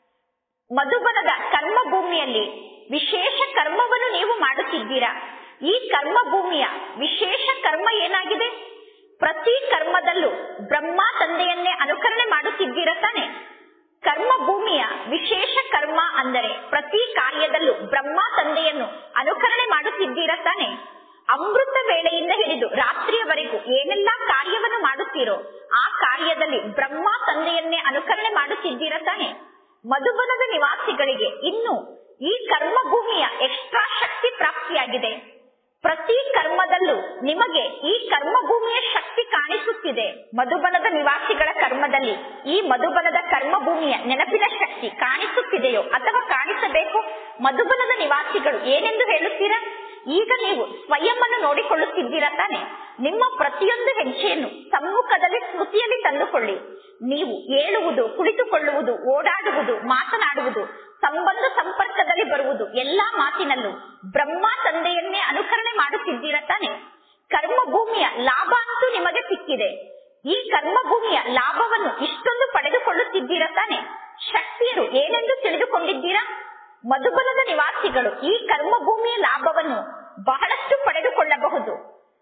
Speaker 1: ಮಧುಬನದ ಕರ್ಮ ಭೂಮಿಯಲ್ಲಿ ವಿಶೇಷ ಕರ್ಮವನ್ನು ನೀವು ಮಾಡುತ್ತಿದ್ದೀರಾ ಈ ಕರ್ಮ ಭೂಮಿಯ ವಿಶೇಷ ಕರ್ಮ ಏನಾಗಿದೆ ಪ್ರತಿ ಕರ್ಮದಲ್ಲೂ ಬ್ರಹ್ಮ ತಂದೆಯನ್ನೇ ಅನುಕರಣೆ ಮಾಡುತ್ತಿದ್ದೀರಾ ತಾನೆ ಕರ್ಮ ಭೂಮಿಯ ವಿಶೇಷ ಕರ್ಮ ಅಂದರೆ ಪ್ರತಿ ಕಾರ್ಯದಲ್ಲೂ ಬ್ರಹ್ಮ ತಂದೆಯನ್ನು ಅನುಕರಣೆ ಮಾಡುತ್ತಿದ್ದೀರಾ ತಾನೆ ಅಮೃತ ವೇಳೆಯಿಂದ ಹಿಡಿದು ರಾತ್ರಿಯವರೆಗೂ ಏನೆಲ್ಲಾ ಕಾರ್ಯವನ್ನು ಮಾಡುತ್ತೀರೋ ಆ ಕಾರ್ಯದಲ್ಲಿ ಬ್ರಹ್ಮ ತಂದೆಯನ್ನೇ ಅನುಕರಣೆ ಮಾಡುತ್ತಿದ್ದೀರಾ ತಾನೆ ಮಧುಬನದ ನಿವಾಸಿಗಳಿಗೆ ಇನ್ನು ಈ ಕರ್ಮ ಭೂಮಿಯ ಎಕ್ಸ್ಟ್ರಾ ಶಕ್ತಿ ಪ್ರಾಪ್ತಿಯಾಗಿದೆ ಪ್ರತಿ ಕರ್ಮದಲ್ಲೂ ನಿಮಗೆ ಈ ಕರ್ಮ ಭೂಮಿಯ ಶಕ್ತಿ ಕಾಣಿಸುತ್ತಿದೆ ಮಧುಬನದ ನಿವಾಸಿಗಳ ಕರ್ಮದಲ್ಲಿ ಈ ಮಧುಬನದ ಕರ್ಮ ಭೂಮಿಯ ನೆನಪಿನ ಶಕ್ತಿ ಕಾಣಿಸುತ್ತಿದೆಯೋ ಅಥವಾ ಕಾಣಿಸಬೇಕು ಮಧುಬನದ ನಿವಾಸಿಗಳು ಏನೆಂದು ಹೇಳುತ್ತೀರಾ ಈಗ ನೀವು ಸ್ವಯಂ ಅನ್ನು ನೋಡಿಕೊಳ್ಳುತ್ತಿದ್ದೀರಾ ತಾನೆ ನಿಮ್ಮ ಪ್ರತಿಯೊಂದು ಹೆಜ್ಜೆಯನ್ನು ಸಮ್ಮುಖದಲ್ಲಿ ಸ್ಮೃತಿಯಲ್ಲಿ ತಂದುಕೊಳ್ಳಿ ನೀವು ಏಳುವುದು ಕುಳಿತುಕೊಳ್ಳುವುದು ಓಡಾಡುವುದು ಮಾತನಾಡುವುದು ಸಂಬಂಧ ಸಂಪರ್ಕದಲ್ಲಿ ಬರುವುದು ಎಲ್ಲಾ ಮಾತಿನಲ್ಲೂ ಬ್ರಹ್ಮ ತಂದೆಯನ್ನೇ ಅನುಕರಣೆ ಮಾಡುತ್ತಿದ್ದೀರಾ ತಾನೆ ಕರ್ಮ ಭೂಮಿಯ ಲಾಭ ಅಂತೂ ನಿಮಗೆ ಸಿಕ್ಕಿದೆ ಈ ಕರ್ಮ ಭೂಮಿಯ ಲಾಭವನ್ನು ಇಷ್ಟೊಂದು ಪಡೆದುಕೊಳ್ಳುತ್ತಿದ್ದೀರಾ ತಾನೆ ಶಕ್ತಿಯರು ಏನೆಂದು ತಿಳಿದುಕೊಂಡಿದ್ದೀರಾ ಮಧುಬಲದ ನಿವಾಸಿಗಳು ಈ ಕರ್ಮ ಭೂಮಿಯ ಲಾಭವನ್ನು ಬಹಳಷ್ಟು ಪಡೆದುಕೊಳ್ಳಬಹುದು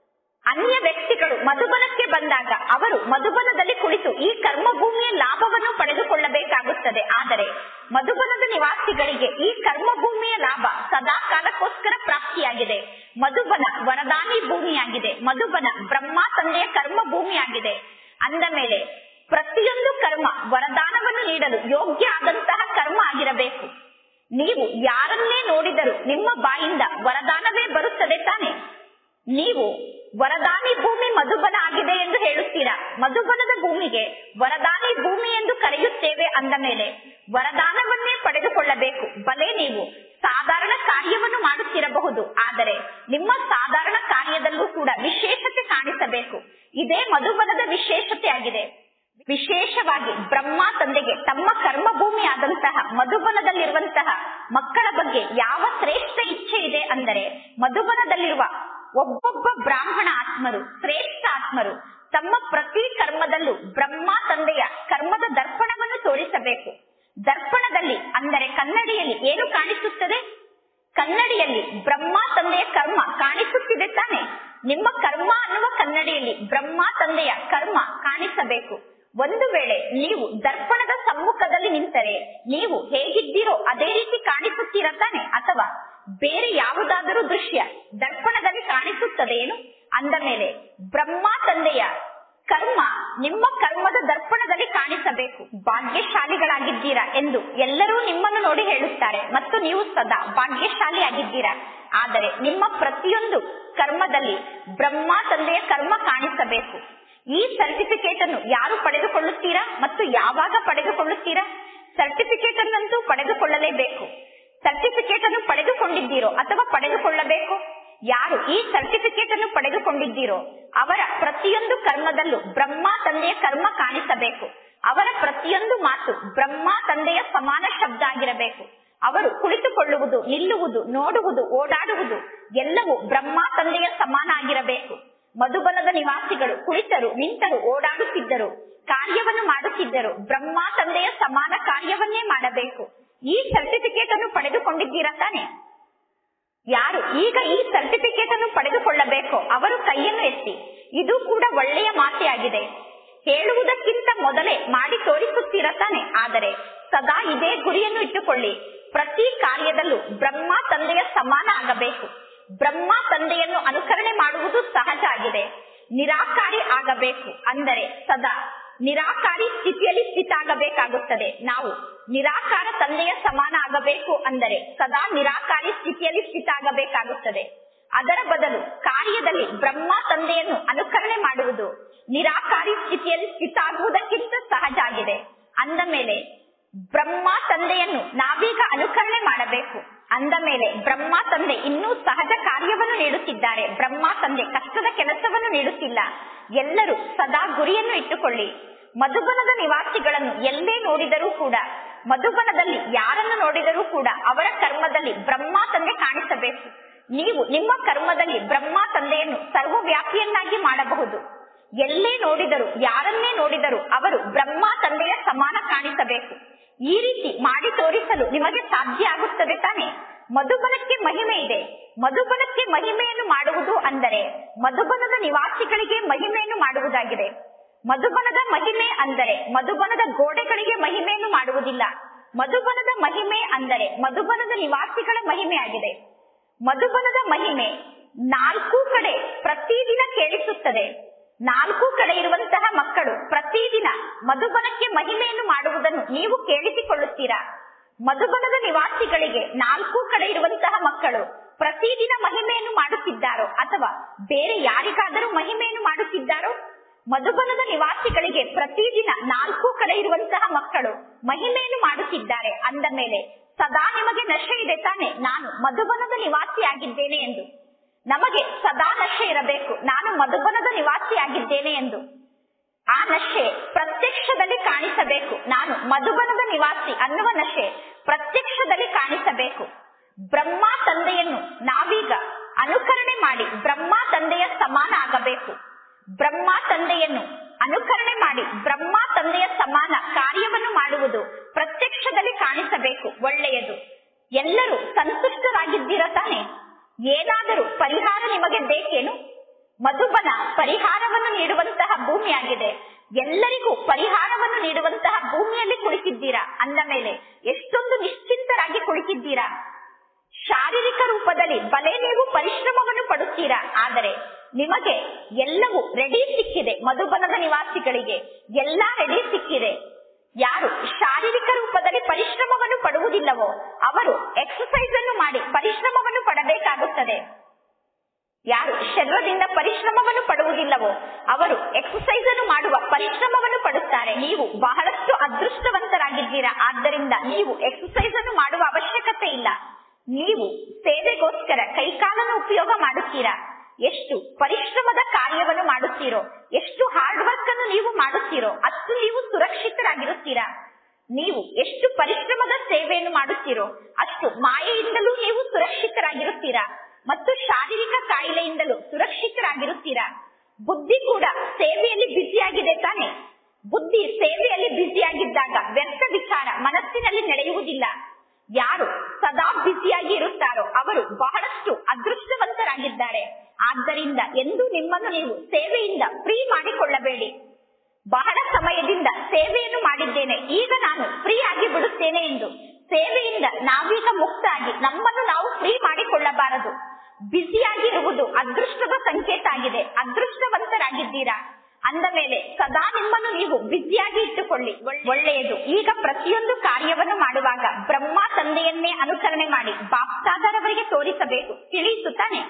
Speaker 1: ಅನ್ಯ ವ್ಯಕ್ತಿಗಳು ಮಧುಬನಕ್ಕೆ ಬಂದಾಗ ಅವರು ಮಧುಬನದಲ್ಲಿ ಕುಳಿತು ಈ ಕರ್ಮ ಭೂಮಿಯ ಲಾಭವನ್ನು ಪಡೆದುಕೊಳ್ಳಬೇಕಾಗುತ್ತದೆ ಆದರೆ ಮಧುಬನದ ನಿವಾಸಿಗಳಿಗೆ ಈ ಕರ್ಮ ಭೂಮಿಯ ಲಾಭ ಸದಾ ಕಾಲಕ್ಕೋಸ್ಕರ ಪ್ರಾಪ್ತಿಯಾಗಿದೆ ಮಧುಬನ ವರದಾನಿ ಭೂಮಿಯಾಗಿದೆ ಮಧುಬನ ಬ್ರಹ್ಮ ತಂದೆಯ ಕರ್ಮ ಭೂಮಿಯಾಗಿದೆ ಅಂದ ಮೇಲೆ ಪ್ರತಿಯೊಂದು ಕರ್ಮ ವರದಾನವನ್ನು ನೀಡಲು ಯೋಗ್ಯ ಆದಂತಹ ಕರ್ಮ ಆಗಿರಬೇಕು ನೀವು ಯಾರನ್ನೇ ನೋಡಿದರೂ ನಿಮ್ಮ ಬಾಯಿಂದ ವರದಾನವೇ ಬರುತ್ತದೆ ತಾನೆ ನೀವು ವರದಾನಿ ಭೂಮಿ ಮಧುಬನ ಆಗಿದೆ ಎಂದು ಹೇಳುತ್ತೀರಾ ಮಧುಬನದ ಭೂಮಿಗೆ ವರದಾನಿ ಭೂಮಿ ಎಂದು ಕರೆಯುತ್ತೇವೆ ಅಂದ ಮೇಲೆ ವರದಾನವನ್ನೇ ಪಡೆದುಕೊಳ್ಳಬೇಕು ಬಲೆ ನೀವು ಸಾಧಾರಣ ಕಾರ್ಯವನ್ನು ಮಾಡುತ್ತಿರಬಹುದು ಆದರೆ ನಿಮ್ಮ ಸಾಧಾರಣ ಕಾರ್ಯದಲ್ಲೂ ಕೂಡ ವಿಶೇಷತೆ ಕಾಣಿಸಬೇಕು ಇದೇ ಮಧುಬನದ ವಿಶೇಷತೆ ಆಗಿದೆ ವಿಶೇಷವಾಗಿ ಬ್ರಹ್ಮ ತಂದೆಗೆ ತಮ್ಮ ಕರ್ಮ ಭೂಮಿ ಆದಂತಹ ಮಧುಬನದಲ್ಲಿರುವಂತಹ ಮಕ್ಕಳ ಬಗ್ಗೆ ಯಾವ ಶ್ರೇಷ್ಠ ಇಚ್ಛೆ ಇದೆ ಅಂದರೆ ಮಧುಬನದಲ್ಲಿರುವ ಒಬ್ಬೊಬ್ಬ ಬ್ರಾಹ್ಮಣ ಆತ್ಮರು ಶ್ರೇಷ್ಠ ಆತ್ಮರು ತಮ್ಮ ಪ್ರತಿ ಕರ್ಮದಲ್ಲೂ ಬ್ರಹ್ಮ ತಂದೆಯ ಕರ್ಮದ ದರ್ಪಣವನ್ನು ತೋರಿಸಬೇಕು ದರ್ಪಣದಲ್ಲಿ ಅಂದರೆ ಕನ್ನಡಿಯಲ್ಲಿ ಏನು ಕಾಣಿಸುತ್ತದೆ ಕನ್ನಡಿಯಲ್ಲಿ ಬ್ರಹ್ಮ ತಂದೆಯ ಕರ್ಮ ಕಾಣಿಸುತ್ತಿದೆ ತಾನೆ ನಿಮ್ಮ ಕರ್ಮ ಅನ್ನುವ ಕನ್ನಡಿಯಲ್ಲಿ ಬ್ರಹ್ಮ ತಂದೆಯ ಕರ್ಮ ಕಾಣಿಸಬೇಕು ಒಂದು ವೇಳೆ ನೀವು ದರ್ಪಣದ ಸಮ್ಮುಖದಲ್ಲಿ ನಿಂತರೆ ನೀವು ಹೇಗಿದ್ದೀರೋ ಅದೇ ರೀತಿ ಕಾಣಿಸುತ್ತೀರ ತಾನೆ ಅಥವಾ ಬೇರೆ ಯಾವುದಾದರೂ ದೃಶ್ಯ ದರ್ಪಣದಲ್ಲಿ ಕಾಣಿಸುತ್ತದೇನು ಅಂದ ಮೇಲೆ ಬ್ರಹ್ಮ ತಂದೆಯ ಕರ್ಮ ನಿಮ್ಮ ಕರ್ಮದ ದರ್ಪಣದಲ್ಲಿ ಕಾಣಿಸಬೇಕು ಭಾಗ್ಯಶಾಲಿಗಳಾಗಿದ್ದೀರಾ ಎಂದು ಎಲ್ಲರೂ ನಿಮ್ಮನ್ನು ನೋಡಿ ಹೇಳುತ್ತಾರೆ ಮತ್ತು ನೀವು ಸದಾ ಭಾಗ್ಯಶಾಲಿಯಾಗಿದ್ದೀರಾ ಆದರೆ ನಿಮ್ಮ ಪ್ರತಿಯೊಂದು ಕರ್ಮದಲ್ಲಿ ಬ್ರಹ್ಮ ತಂದೆಯ ಕರ್ಮ ಕಾಣಿಸಬೇಕು ಈ ಸರ್ಟಿಫಿಕೇಟ್ ಅನ್ನು ಯಾರು ಪಡೆದುಕೊಳ್ಳುತ್ತೀರಾ ಮತ್ತು ಯಾವಾಗ ಪಡೆದುಕೊಳ್ಳುತ್ತೀರಾ ಸರ್ಟಿಫಿಕೇಟ್ ಅನ್ನಂತೂ ಪಡೆದುಕೊಳ್ಳಲೇಬೇಕು ಸರ್ಟಿಫಿಕೇಟ್ ಅನ್ನು ಪಡೆದುಕೊಂಡಿದ್ದೀರೋ ಅಥವಾ ಪಡೆದುಕೊಳ್ಳಬೇಕು ಯಾರು ಈ ಸರ್ಟಿಫಿಕೇಟ್ ಅನ್ನು ಪಡೆದುಕೊಂಡಿದ್ದೀರೋ ಅವರ ಪ್ರತಿಯೊಂದು ಕರ್ಮದಲ್ಲೂ ಬ್ರಹ್ಮ ತಂದೆಯ ಕರ್ಮ ಕಾಣಿಸಬೇಕು ಅವರ ಪ್ರತಿಯೊಂದು ಮಾತು ಬ್ರಹ್ಮ ತಂದೆಯ ಸಮಾನ ಶಬ್ದ ಆಗಿರಬೇಕು ಅವರು ಕುಳಿತುಕೊಳ್ಳುವುದು ನಿಲ್ಲುವುದು ನೋಡುವುದು ಓಡಾಡುವುದು ಎಲ್ಲವೂ ಬ್ರಹ್ಮ ತಂದೆಯ ಸಮಾನ ಆಗಿರಬೇಕು ಮಧುಬನದ ನಿವಾಸಿಗಳು ಕುಳಿತರು ನಿಂತರು ಓಡಾಡುತ್ತಿದ್ದರು ಕಾರ್ಯವನ್ನು ಮಾಡುತ್ತಿದ್ದರು ಬ್ರಹ್ಮ ತಂದೆಯ ಸಮಾನ ಕಾರ್ಯವನ್ನೇ ಮಾಡಬೇಕು ಈ ಸರ್ಟಿಫಿಕೇಟ್ ಅನ್ನು ಪಡೆದುಕೊಂಡಿದ್ದೀರಾ ತಾನೆ ಯಾರು ಈಗ ಈ ಸರ್ಟಿಫಿಕೇಟ್ ಅನ್ನು ಪಡೆದುಕೊಳ್ಳಬೇಕೋ ಅವರು ಕೈಯನ್ನು ಎತ್ತಿ ಇದು ಕೂಡ ಒಳ್ಳೆಯ ಮಾತೆ ಆಗಿದೆ ಹೇಳುವುದಕ್ಕಿಂತ ಮೊದಲೇ ಮಾಡಿ ತೋರಿಸುತ್ತೀರ ತಾನೆ ಆದರೆ ಸದಾ ಇದೇ ಗುರಿಯನ್ನು ಇಟ್ಟುಕೊಳ್ಳಿ ಪ್ರತಿ ಕಾರ್ಯದಲ್ಲೂ ಬ್ರಹ್ಮ ತಂದೆಯ ಸಮಾನ ಆಗಬೇಕು ಬ್ರಹ್ಮ ತಂದೆಯನ್ನು ಅನುಕರಣೆ ಮಾಡುವುದು ಸಹಜ ಆಗಿದೆ ನಿರಾಕಾರಿ ಆಗಬೇಕು ಅಂದರೆ ಸದಾ ನಿರಾಕಾರಿ ಸ್ಥಿತಿಯಲ್ಲಿ ಸ್ಥಿತ ಆಗಬೇಕಾಗುತ್ತದೆ ನಾವು ನಿರಾಕಾರ ತಂದೆಯ ಸಮಾನ ಆಗಬೇಕು ಅಂದರೆ ಸದಾ ನಿರಾಕಾರಿ ಸ್ಥಿತಿಯಲ್ಲಿ ಸ್ಥಿತ ಆಗಬೇಕಾಗುತ್ತದೆ ಅದರ ಬದಲು ಕಾರ್ಯದಲ್ಲಿ ಬ್ರಹ್ಮ ತಂದೆಯನ್ನು ಅನುಕರಣೆ ಮಾಡುವುದು ನಿರಾಕಾರಿ ಸ್ಥಿತಿಯಲ್ಲಿ ಸ್ಥಿತ ಆಗುವುದಕ್ಕಿಂತ ಸಹಜ ಆಗಿದೆ ಅಂದ ಮೇಲೆ ಬ್ರಹ್ಮ ತಂದೆಯನ್ನು ನಾವೀಗ ಅನುಕರಣೆ ಮಾಡಬೇಕು ಅಂದ ಮೇಲೆ ಬ್ರಹ್ಮ ತಂದೆ ಇನ್ನೂ ಸಹಜ ಕಾರ್ಯವನ್ನು ನೀಡುತ್ತಿದ್ದಾರೆ ಬ್ರಹ್ಮ ತಂದೆ ಕಷ್ಟದ ಕೆಲಸವನ್ನು ನೀಡುತ್ತಿಲ್ಲ ಎಲ್ಲರೂ ಸದಾ ಗುರಿಯನ್ನು ಇಟ್ಟುಕೊಳ್ಳಿ ಮಧುಬನದ ನಿವಾಸಿಗಳನ್ನು ಎಲ್ಲೇ ನೋಡಿದರೂ ಕೂಡ ಮಧುಬನದಲ್ಲಿ ಯಾರನ್ನು ನೋಡಿದರೂ ಕೂಡ ಅವರ ಕರ್ಮದಲ್ಲಿ ಬ್ರಹ್ಮ ತಂದೆ ಕಾಣಿಸಬೇಕು ನೀವು ನಿಮ್ಮ ಕರ್ಮದಲ್ಲಿ ಬ್ರಹ್ಮ ತಂದೆಯನ್ನು ಸರ್ವವ್ಯಾಪಿಯನ್ನಾಗಿ ಮಾಡಬಹುದು ಎಲ್ಲೇ ನೋಡಿದರು ಯಾರನ್ನೇ ನೋಡಿದರು ಅವರು ಬ್ರಹ್ಮ ತಂದೆಯ ಸಮಾನ ಕಾಣಿಸಬೇಕು ಈ ರೀತಿ ಮಾಡಿ ತೋರಿಸಲು ನಿಮಗೆ ಸಾಧ್ಯ ಆಗುತ್ತದೆ ತಾನೆ ಮಧುಬನಕ್ಕೆ ಮಹಿಮೆ ಇದೆ ಮಧುಬನಕ್ಕೆ ಮಹಿಮೆಯನ್ನು ಮಾಡುವುದು ಅಂದರೆ ಮಧುಬನದ ನಿವಾಸಿಗಳಿಗೆ ಮಹಿಮೆಯನ್ನು ಮಾಡುವುದಾಗಿದೆ ಮಧುಬನದ ಮಹಿಮೆ ಅಂದರೆ ಮಧುಬನದ ಗೋಡೆಗಳಿಗೆ ಮಹಿಮೆಯನ್ನು ಮಾಡುವುದಿಲ್ಲ ಮಧುಬನದ ಮಹಿಮೆ ಅಂದರೆ ಮಧುಬನದ ನಿವಾಸಿಗಳ ಮಹಿಮೆ ಆಗಿದೆ ಮಧುಬನದ ಮಹಿಮೆ ನಾಲ್ಕು ಕಡೆ ಪ್ರತಿದಿನ ಕೇಳಿಸುತ್ತದೆ ನಾಲ್ಕು ಕಡೆ ಇರುವಂತಹ ಮಕ್ಕಳು ಪ್ರತಿದಿನ ಮಧುಬನಕ್ಕೆ ಮಹಿಮೆಯನ್ನು ಮಾಡುವುದನ್ನು ನೀವು ಕೇಳಿಸಿಕೊಳ್ಳುತ್ತೀರಾ ಮಧುಬನದ ನಿವಾಸಿಗಳಿಗೆ ನಾಲ್ಕು ಕಡೆ ಇರುವಂತಹ ಮಕ್ಕಳು ಪ್ರತಿದಿನ ಮಹಿಮೆಯನ್ನು ಮಾಡುತ್ತಿದ್ದಾರೋ ಅಥವಾ ಬೇರೆ ಯಾರಿಗಾದರೂ ಮಹಿಮೆಯನ್ನು ಮಾಡುತ್ತಿದ್ದಾರೋ ಮಧುಬನದ ನಿವಾಸಿಗಳಿಗೆ ಪ್ರತಿದಿನ ನಾಲ್ಕು ಕಡೆ ಇರುವಂತಹ ಮಕ್ಕಳು ಮಹಿಮೆಯನ್ನು ಮಾಡುತ್ತಿದ್ದಾರೆ ಅಂದ ಮೇಲೆ ಸದಾ ನಿಮಗೆ ನಶೆ ಇದೆ ತಾನೆ ನಾನು ಮಧುಬನದ ನಿವಾಸಿಯಾಗಿದ್ದೇನೆ ಎಂದು ನಮಗೆ ಸದಾ ನಶೆ ಇರಬೇಕು ನಾನು ಮಧುಬನದ ನಿವಾಸಿಯಾಗಿದ್ದೇನೆ ಎಂದು ಆ ನಶೆ ಪ್ರತ್ಯಕ್ಷದಲ್ಲಿ ಕಾಣಿಸಬೇಕು ನಾನು ಮಧುಬನದ ನಿವಾಸಿ ಅನ್ನುವ ನಶೆ ಪ್ರತ್ಯಕ್ಷದಲ್ಲಿ ಕಾಣಿಸಬೇಕು ಬ್ರಹ್ಮ ತಂದೆಯನ್ನು ನಾವೀಗ ಅನುಕರಣೆ ಮಾಡಿ ಬ್ರಹ್ಮ ತಂದೆಯ ಸಮಾನ ಆಗಬೇಕು ಬ್ರಹ್ಮ ತಂದೆಯನ್ನು ಅನುಕರಣೆ ಮಾಡಿ ಬ್ರಹ್ಮ ತಂದೆಯ ಸಮಾನ ಕಾರ್ಯವನ್ನು ಮಾಡುವುದು ಪ್ರತ್ಯಕ್ಷದಲ್ಲಿ ಕಾಣಿಸಬೇಕು ಒಳ್ಳೆಯದು ಎಲ್ಲರೂ ಸಂತುಷ್ಟರಾಗಿದ್ದೀರ ತಾನೆ ಏನಾದರೂ ಪರಿಹಾರ ನಿಮಗೆ ಬೇಕೇನು ಮಧುಬನ ಪರಿಹಾರವನ್ನು ನೀಡುವಂತಹ ಭೂಮಿಯಾಗಿದೆ ಎಲ್ಲರಿಗೂ ಪರಿಹಾರವನ್ನು ನೀಡುವಂತಹ ಭೂಮಿಯಲ್ಲಿ ಕುಳಿತಿದ್ದೀರಾ ಅಂದ ಮೇಲೆ ಎಷ್ಟೊಂದು ನಿಶ್ಚಿಂತರಾಗಿ ಕುಳಿತಿದ್ದೀರಾ ಶಾರೀರಿಕ ರೂಪದಲ್ಲಿ ಬಲೆ ನೀವು ಪರಿಶ್ರಮವನ್ನು ಪಡುತ್ತೀರಾ ಆದರೆ ನಿಮಗೆ ಎಲ್ಲವೂ ರೆಡಿ ಸಿಕ್ಕಿದೆ ಮಧುಬನದ ನಿವಾಸಿಗಳಿಗೆ ಎಲ್ಲಾ ರೆಡಿ ಸಿಕ್ಕಿದೆ ಯಾರು ಶಾರೀರಿಕ ರೂಪದಲ್ಲಿ ಪರಿಶ್ರಮವನ್ನು ಪಡುವುದಿಲ್ಲವೋ ಅವರು ಎಕ್ಸಸೈಸ್ ಅನ್ನು ಮಾಡಿ ಪರಿಶ್ರಮವನ್ನು ಪಡಬೇಕಾಗುತ್ತದೆ ಯಾರು ಶರೀರದಿಂದ ಪರಿಶ್ರಮವನ್ನು ಪಡುವುದಿಲ್ಲವೋ ಅವರು ಎಕ್ಸಸೈಸ್ ಅನ್ನು ಮಾಡುವ ಪರಿಶ್ರಮವನ್ನು ಪಡುತ್ತಾರೆ ನೀವು ಬಹಳಷ್ಟು ಅದೃಷ್ಟವಂತರಾಗಿದ್ದೀರಾ ಆದ್ದರಿಂದ ನೀವು ಎಕ್ಸಸೈಸ್ ಅನ್ನು ಮಾಡುವ ಅವಶ್ಯಕತೆ ಇಲ್ಲ ನೀವು ಸೇವೆಗೋಸ್ಕರ ಕೈಕಾಲನ್ನು ಉಪಯೋಗ ಮಾಡುತ್ತೀರಾ ಎಷ್ಟು ಪರಿಶ್ರಮದ ಕಾರ್ಯವನ್ನು ಮಾಡುತ್ತೀರೋ ಎಷ್ಟು ಹಾರ್ಡ್ ವರ್ಕ್ ಅನ್ನು ನೀವು ಮಾಡುತ್ತೀರೋ ಅಷ್ಟು ನೀವು ಸುರಕ್ಷಿತರಾಗಿರುತ್ತೀರಾ ನೀವು ಎಷ್ಟು ಪರಿಶ್ರಮದ ಸೇವೆಯನ್ನು ಮಾಡುತ್ತೀರೋ ಅಷ್ಟು ಮಾಯೆಯಿಂದಲೂ ನೀವು ಸುರಕ್ಷಿತರಾಗಿರುತ್ತೀರಾ ಮತ್ತು ಶಾರೀರಿಕ ಕಾಯಿಲೆಯಿಂದಲೂ ಸುರಕ್ಷಿತರಾಗಿರುತ್ತೀರಾ ಬುದ್ಧಿ ಕೂಡ ಸೇವೆಯಲ್ಲಿ ಬ್ಯುಸಿಯಾಗಿದೆ ತಾನೆ ಬುದ್ಧಿ ಸೇವೆಯಲ್ಲಿ ಬ್ಯುಸಿಯಾಗಿದ್ದಾಗ ವ್ಯರ್ಥ ವಿಚಾರ ಮನಸ್ಸಿನಲ್ಲಿ ನಡೆಯುವುದಿಲ್ಲ ಯಾರು ಸದಾ ಬ್ಯುಸಿಯಾಗಿ ಇರುತ್ತಾರೋ ಅವರು ಬಹಳಷ್ಟು ಅದೃಷ್ಟವಂತರಾಗಿದ್ದಾರೆ ಆದ್ದರಿಂದ ಎಂದು ನಿಮ್ಮನ್ನು ನೀವು ಸೇವೆಯಿಂದ ಫ್ರೀ ಮಾಡಿಕೊಳ್ಳಬೇಡಿ ಬಹಳ ಸಮಯದಿಂದ ಸೇವೆಯನ್ನು ಮಾಡಿದ್ದೇನೆ ಈಗ ನಾನು ಫ್ರೀ ಆಗಿ ಬಿಡುತ್ತೇನೆ ಎಂದು ಸೇವೆಯಿಂದ ನಾವೀಗ ಮುಕ್ತ ಆಗಿ ನಮ್ಮನ್ನು ನಾವು ಫ್ರೀ ಮಾಡಿಕೊಳ್ಳಬಾರದು ಬ್ಯುಸಿಯಾಗಿರುವುದು ಅದೃಷ್ಟದ ಸಂಕೇತ ಆಗಿದೆ ಅದೃಷ್ಟವಂತರಾಗಿದ್ದೀರಾ ಅಂದ ಮೇಲೆ ಸದಾ ನಿಮ್ಮನ್ನು ನೀವು ಬ್ಯುಸಿಯಾಗಿ ಇಟ್ಟುಕೊಳ್ಳಿ ಒಳ್ಳೆಯದು ಈಗ ಪ್ರತಿಯೊಂದು ಕಾರ್ಯವನ್ನು ಮಾಡುವಾಗ ಬ್ರಹ್ಮ ತಂದೆಯನ್ನೇ ಅನುಸರಣೆ ಮಾಡಿ ಬಾಪ್ತಾದರವರಿಗೆ ತೋರಿಸಬೇಕು ತಿಳಿಯಿತು ತಾನೆ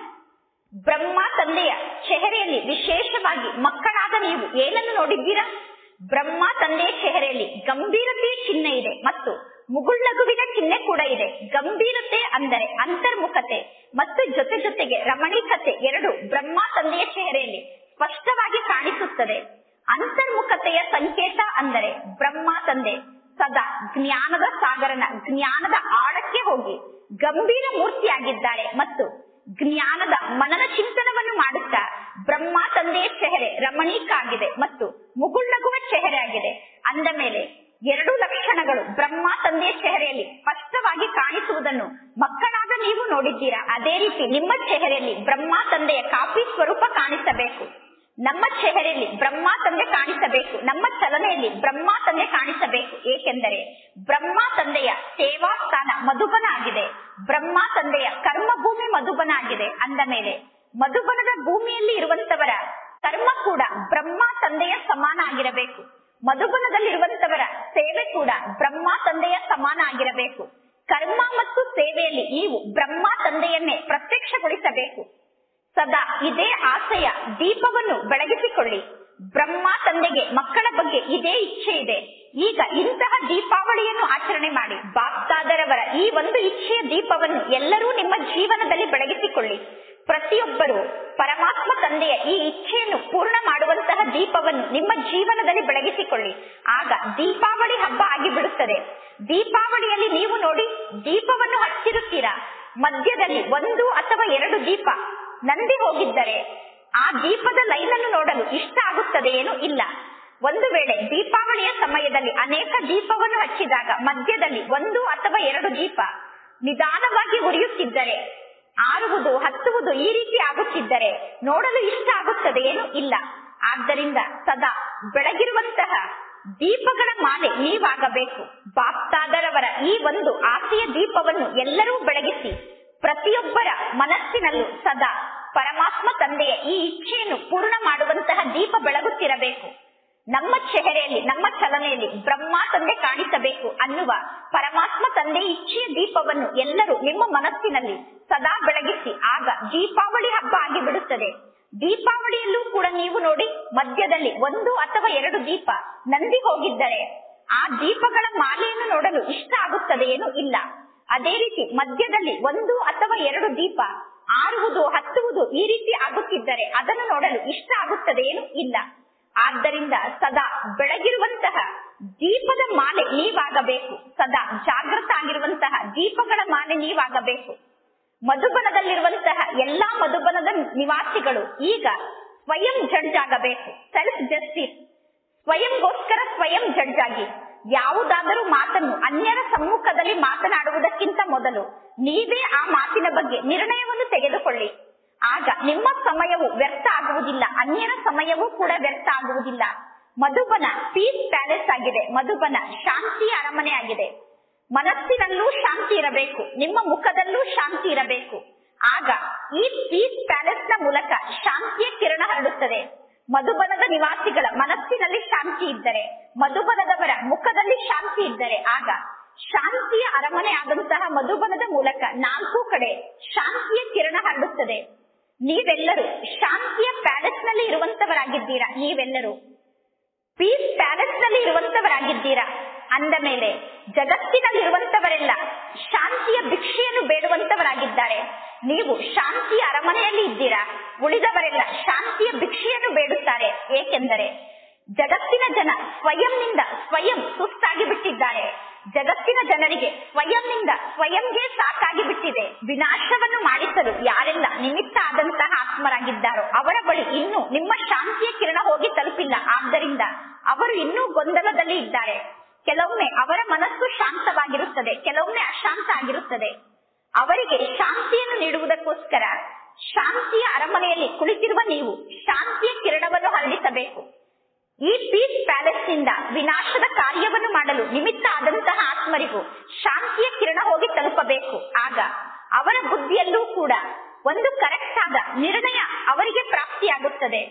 Speaker 1: ಬ್ರಹ್ಮ ತಂದೆಯ ಚೆಹರೆಯಲ್ಲಿ ವಿಶೇಷವಾಗಿ ಮಕ್ಕಳಾದ ನೀವು ಏನನ್ನು ನೋಡಿದ್ದೀರಾ ಬ್ರಹ್ಮ ತಂದೆಯ ಚೆಹರೆಯಲ್ಲಿ ಗಂಭೀರತೆಯ ಚಿಹ್ನೆ ಇದೆ ಮತ್ತು ಮುಗುಳ್ನಗುವಿನ ಚಿಹ್ನೆ ಕೂಡ ಇದೆ ಗಂಭೀರತೆ ಅಂದರೆ ಅಂತರ್ಮುಖತೆ ಮತ್ತು ಜೊತೆ ಜೊತೆಗೆ ರಮಣೀಕತೆ ಎರಡು ಬ್ರಹ್ಮ ತಂದೆಯ ಚೆಹರೆಯಲ್ಲಿ ಸ್ಪಷ್ಟವಾಗಿ ಕಾಣಿಸುತ್ತದೆ ಅಂತರ್ಮುಖತೆಯ ಸಂಕೇತ ಅಂದರೆ ಬ್ರಹ್ಮ ತಂದೆ ಸದಾ ಜ್ಞಾನದ ಸಾಗರನ ಜ್ಞಾನದ ಆಳಕ್ಕೆ ಹೋಗಿ ಗಂಭೀರ ಮೂರ್ತಿಯಾಗಿದ್ದಾರೆ ಮತ್ತು ಜ್ಞಾನದ ಮನನ ಚಿಂತನವನ್ನು ಮಾಡುತ್ತಾ ಬ್ರಹ್ಮ ತಂದೆಯ ಚೆಹರೆ ರಮಣೀಕ ಆಗಿದೆ ಮತ್ತು ಮುಗುಳ್ನಗುವ ಚೆಹರೆ ಆಗಿದೆ ಅಂದ ಮೇಲೆ ಎರಡು ಲಕ್ಷಣಗಳು ಬ್ರಹ್ಮ ತಂದೆಯ ಚೆಹರೆಯಲ್ಲಿ ಸ್ಪಷ್ಟವಾಗಿ ಕಾಣಿಸುವುದನ್ನು ಮಕ್ಕಳಾದ ನೀವು ನೋಡಿದ್ದೀರಾ ಅದೇ ರೀತಿ ನಿಮ್ಮ ಚೆಹರೆಯಲ್ಲಿ ಬ್ರಹ್ಮ ತಂದೆಯ ಕಾಪಿ ಸ್ವರೂಪ ಕಾಣಿಸಬೇಕು ನಮ್ಮ ಚೆಹರೆಯಲ್ಲಿ ಬ್ರಹ್ಮ ತಂದೆ ಕಾಣಿಸಬೇಕು ನಮ್ಮ ಚಲನೆಯಲ್ಲಿ ಬ್ರಹ್ಮ ತಂದೆ ಕಾಣಿಸಬೇಕು ಏಕೆಂದರೆ ಬ್ರಹ್ಮ ತಂದೆಯ ಸೇವಾ ಸ್ಥಾನ ಮಧುಬನ ಆಗಿದೆ ಬ್ರಹ್ಮ ತಂದೆಯ ಕರ್ಮಭೂಮಿ ಮಧುಬನ ಆಗಿದೆ ಅಂದ ಮೇಲೆ ಮಧುಬನದ ಭೂಮಿಯಲ್ಲಿ ಇರುವಂತವರ ಕರ್ಮ ಕೂಡ ಬ್ರಹ್ಮ ತಂದೆಯ ಸಮಾನ ಆಗಿರಬೇಕು ಮಧುಬನದಲ್ಲಿರುವಂತವರ ಸೇವೆ ಕೂಡ ಬ್ರಹ್ಮ ತಂದೆಯ ಸಮಾನ ಆಗಿರಬೇಕು ಕರ್ಮ ಮತ್ತು ಸೇವೆಯಲ್ಲಿ ನೀವು ಬ್ರಹ್ಮ ತಂದೆಯನ್ನೇ ಪ್ರತ್ಯಕ್ಷಗೊಳಿಸಬೇಕು ಸದಾ ಇದೇ ಆಸೆಯ ದೀಪವನ್ನು ಬೆಳಗಿಸಿಕೊಳ್ಳಿ ಬ್ರಹ್ಮ ತಂದೆಗೆ ಮಕ್ಕಳ ಬಗ್ಗೆ ಇದೇ ಇಚ್ಛೆ ಇದೆ ಈಗ ಇಂತಹ ದೀಪಾವಳಿಯನ್ನು ಆಚರಣೆ ಮಾಡಿ ಬಾಪ್ತಾದರವರ ಈ ಒಂದು ಇಚ್ಛೆಯ ದೀಪವನ್ನು ಎಲ್ಲರೂ ನಿಮ್ಮ ಜೀವನದಲ್ಲಿ ಬೆಳಗಿಸಿಕೊಳ್ಳಿ ಪ್ರತಿಯೊಬ್ಬರು ಪರಮಾತ್ಮ ತಂದೆಯ ಈ ಇಚ್ಛೆಯನ್ನು ಪೂರ್ಣ ಮಾಡುವಂತಹ ದೀಪವನ್ನು ನಿಮ್ಮ ಜೀವನದಲ್ಲಿ ಬೆಳಗಿಸಿಕೊಳ್ಳಿ ಆಗ ದೀಪಾವಳಿ ಹಬ್ಬ ಆಗಿಬಿಡುತ್ತದೆ ದೀಪಾವಳಿಯಲ್ಲಿ ನೀವು ನೋಡಿ ದೀಪವನ್ನು ಹಚ್ಚಿರುತ್ತೀರಾ ಮಧ್ಯದಲ್ಲಿ ಒಂದು ಅಥವಾ ಎರಡು ದೀಪ ನಂದಿ ಹೋಗಿದ್ದರೆ ಆ ದೀಪದ ಲೈನ್ ಅನ್ನು ನೋಡಲು ಇಷ್ಟ ಆಗುತ್ತದೆ ಏನು ಇಲ್ಲ ಒಂದು ವೇಳೆ ದೀಪಾವಳಿಯ ಸಮಯದಲ್ಲಿ ಅನೇಕ ದೀಪವನ್ನು ಹಚ್ಚಿದಾಗ ಮಧ್ಯದಲ್ಲಿ ಒಂದು ಅಥವಾ ಎರಡು ದೀಪ ನಿಧಾನವಾಗಿ ಉರಿಯುತ್ತಿದ್ದರೆ ಆರುವುದು ಹತ್ತುವುದು ಈ ರೀತಿ ಆಗುತ್ತಿದ್ದರೆ ನೋಡಲು ಇಷ್ಟ ಆಗುತ್ತದೆ ಏನು ಇಲ್ಲ ಆದ್ದರಿಂದ ಸದಾ ಬೆಳಗಿರುವಂತಹ ದೀಪಗಳ ಮಾಲೆ ನೀವಾಗಬೇಕು ಬಾಪ್ತಾದರವರ ಈ ಒಂದು ಆಸೆಯ ದೀಪವನ್ನು ಎಲ್ಲರೂ ಬೆಳಗಿಸಿ ಪ್ರತಿಯೊಬ್ಬರ ಮನಸ್ಸಿನಲ್ಲೂ ಸದಾ ಪರಮಾತ್ಮ ತಂದೆಯ ಈ ಇಚ್ಛೆಯನ್ನು ಪೂರ್ಣ ಮಾಡುವಂತಹ ದೀಪ ಬೆಳಗುತ್ತಿರಬೇಕು ನಮ್ಮ ಚೆಹರೆಯಲ್ಲಿ ನಮ್ಮ ಚಲನೆಯಲ್ಲಿ ಬ್ರಹ್ಮ ತಂದೆ ಕಾಣಿಸಬೇಕು ಅನ್ನುವ ಪರಮಾತ್ಮ ತಂದೆ ಇಚ್ಛೆಯ ದೀಪವನ್ನು ಎಲ್ಲರೂ ನಿಮ್ಮ ಮನಸ್ಸಿನಲ್ಲಿ ಸದಾ ಬೆಳಗಿಸಿ ಆಗ ದೀಪಾವಳಿ ಹಬ್ಬ ಆಗಿಬಿಡುತ್ತದೆ ದೀಪಾವಳಿಯಲ್ಲೂ ಕೂಡ ನೀವು ನೋಡಿ ಮಧ್ಯದಲ್ಲಿ ಒಂದು ಅಥವಾ ಎರಡು ದೀಪ ನಂದಿ ಹೋಗಿದ್ದರೆ ಆ ದೀಪಗಳ ಮಾಲೆಯನ್ನು ನೋಡಲು ಇಷ್ಟ ಆಗುತ್ತದೆ ಏನು ಇಲ್ಲ ಅದೇ ರೀತಿ ಮಧ್ಯದಲ್ಲಿ ಒಂದು ಅಥವಾ ಎರಡು ದೀಪ ಆರುವುದು ಹತ್ತುವುದು ಈ ರೀತಿ ಆಗುತ್ತಿದ್ದರೆ ಅದನ್ನು ನೋಡಲು ಇಷ್ಟ ಆಗುತ್ತದೆ ಏನು ಇಲ್ಲ ಆದ್ದರಿಂದ ಸದಾ ಬೆಳಗಿರುವಂತಹ ದೀಪದ ಮಾಲೆ ನೀವಾಗಬೇಕು ಸದಾ ಜಾಗೃತ ಆಗಿರುವಂತಹ ದೀಪಗಳ ಮಾಲೆ ನೀವಾಗಬೇಕು ಮಧುಬನದಲ್ಲಿರುವಂತಹ ಎಲ್ಲಾ ಮಧುಬನದ ನಿವಾಸಿಗಳು ಈಗ ಸ್ವಯಂ ಜಡ್ಜ್ ಆಗಬೇಕು ಸೆಲ್ಫ್ ಜಸ್ಟಿಸ್ ಸ್ವಯಂಗೋಸ್ಕರ ಸ್ವಯಂ ಜಡ್ಜ್ ಆಗಿ ಯಾವುದಾದರೂ ಮಾತನ್ನು ಅನ್ಯರ ಸಮ್ಮುಖದಲ್ಲಿ ಮಾತನಾಡುವುದಕ್ಕಿಂತ ಮೊದಲು ನೀವೇ ಆ ಮಾತಿನ ಬಗ್ಗೆ ನಿರ್ಣಯವನ್ನು ತೆಗೆದುಕೊಳ್ಳಿ ಆಗ ನಿಮ್ಮ ಸಮಯವು ವ್ಯರ್ಥ ಆಗುವುದಿಲ್ಲ ಅನ್ಯರ ಸಮಯವೂ ಕೂಡ ವ್ಯರ್ಥ ಆಗುವುದಿಲ್ಲ ಮಧುಬನ ಪೀಸ್ ಪ್ಯಾಲೇಸ್ ಆಗಿದೆ ಮಧುಬನ ಶಾಂತಿಯ ಅರಮನೆ ಆಗಿದೆ ಮನಸ್ಸಿನಲ್ಲೂ ಶಾಂತಿ ಇರಬೇಕು ನಿಮ್ಮ ಮುಖದಲ್ಲೂ ಶಾಂತಿ ಇರಬೇಕು ಆಗ ಈ ಪೀಸ್ ಪ್ಯಾಲೇಸ್ ನ ಮೂಲಕ ಶಾಂತಿಯ ಕಿರಣ ಹರಡುತ್ತದೆ ಮಧುಬನದ ನಿವಾಸಿಗಳ ಮನಸ್ಸಿನಲ್ಲಿ ಶಾಂತಿ ಇದ್ದರೆ ಮಧುಬನದವರ ಮುಖದಲ್ಲಿ ಶಾಂತಿ ಇದ್ದರೆ ಆಗ ಶಾಂತಿಯ ಅರಮನೆ ಆದಂತಹ ಮಧುಬನದ ಮೂಲಕ ನಾಲ್ಕು ಕಡೆ ಶಾಂತಿಯ ಕಿರಣ ಹರಡುತ್ತದೆ ನೀವೆಲ್ಲರೂ ಶಾಂತಿಯ ಪ್ಯಾಲೇಸ್ ನಲ್ಲಿ ಇರುವಂತವರಾಗಿದ್ದೀರಾ ನೀವೆಲ್ಲರೂ ಪೀಸ್ ಪ್ಯಾಲೇಸ್ ನಲ್ಲಿ ಇರುವಂತವರಾಗಿದ್ದೀರಾ ಅಂದ ಮೇಲೆ ಜಗತ್ತಿನಲ್ಲಿರುವಂತವರೆಲ್ಲ ಶಾಂತಿಯ ಭಿಕ್ಷೆಯನ್ನು ಬೇಡುವಂತವರಾಗಿದ್ದಾರೆ ನೀವು ಶಾಂತಿಯ ಅರಮನೆಯಲ್ಲಿ ಇದ್ದೀರಾ ಉಳಿದವರೆಲ್ಲ ಶಾಂತಿಯ ಭಿಕ್ಷೆಯನ್ನು ಬೇಡುತ್ತಾರೆ ಏಕೆಂದರೆ ಜಗತ್ತಿನ ಜನ ಸ್ವಯಂನಿಂದ ಸ್ವಯಂ ಸುಸ್ತಾಗಿ ಬಿಟ್ಟಿದ್ದಾರೆ ಜಗತ್ತಿನ ಜನರಿಗೆ ಸ್ವಯಂನಿಂದ ಸ್ವಯಂಗೆ ಸಾಕಾಗಿ ಬಿಟ್ಟಿದೆ ವಿನಾಶವನ್ನು ಮಾಡಿಸಲು ಯಾರೆಲ್ಲ ನಿಮಿತ್ತ ಆದಂತಹ ಆತ್ಮರಾಗಿದ್ದಾರೋ ಅವರ ಬಳಿ ಇನ್ನೂ ನಿಮ್ಮ ಶಾಂತಿಯ ಕಿರಣ ಹೋಗಿ ತಲುಪಿಲ್ಲ ಆದ್ದರಿಂದ ಅವರು ಇನ್ನೂ ಗೊಂದಲದಲ್ಲಿ ಇದ್ದಾರೆ ಕೆಲವೊಮ್ಮೆ ಅವರ ಮನಸ್ಸು ಶಾಂತವಾಗಿರುತ್ತದೆ ಕೆಲವೊಮ್ಮೆ ಅಶಾಂತ ಆಗಿರುತ್ತದೆ ಅವರಿಗೆ ಶಾಂತಿಯನ್ನು ನೀಡುವುದಕ್ಕೋಸ್ಕರ ಶಾಂತಿಯ ಅರಮನೆಯಲ್ಲಿ ಕುಳಿತಿರುವ ನೀವು ಶಾಂತಿಯ ಕಿರಣವನ್ನು ಹರಡಿಸಬೇಕು ಈ ಪೀಸ್ ಪ್ಯಾಲೇಸ್ ನಿಂದ ವಿನಾಶದ ಕಾರ್ಯವನ್ನು ಮಾಡಲು ನಿಮಿತ್ತ ಆದಂತಹ ಆತ್ಮರಿಗೂ ಶಾಂತಿಯ ಕಿರಣ ಹೋಗಿ ತಲುಪಬೇಕು ಆಗ ಅವರ ಬುದ್ಧಿಯಲ್ಲೂ ಕೂಡ ಒಂದು ಕರೆಕ್ಟ್ ಆದ ನಿರ್ಣಯ ಅವರಿಗೆ ಪ್ರಾಪ್ತಿಯಾಗುತ್ತದೆ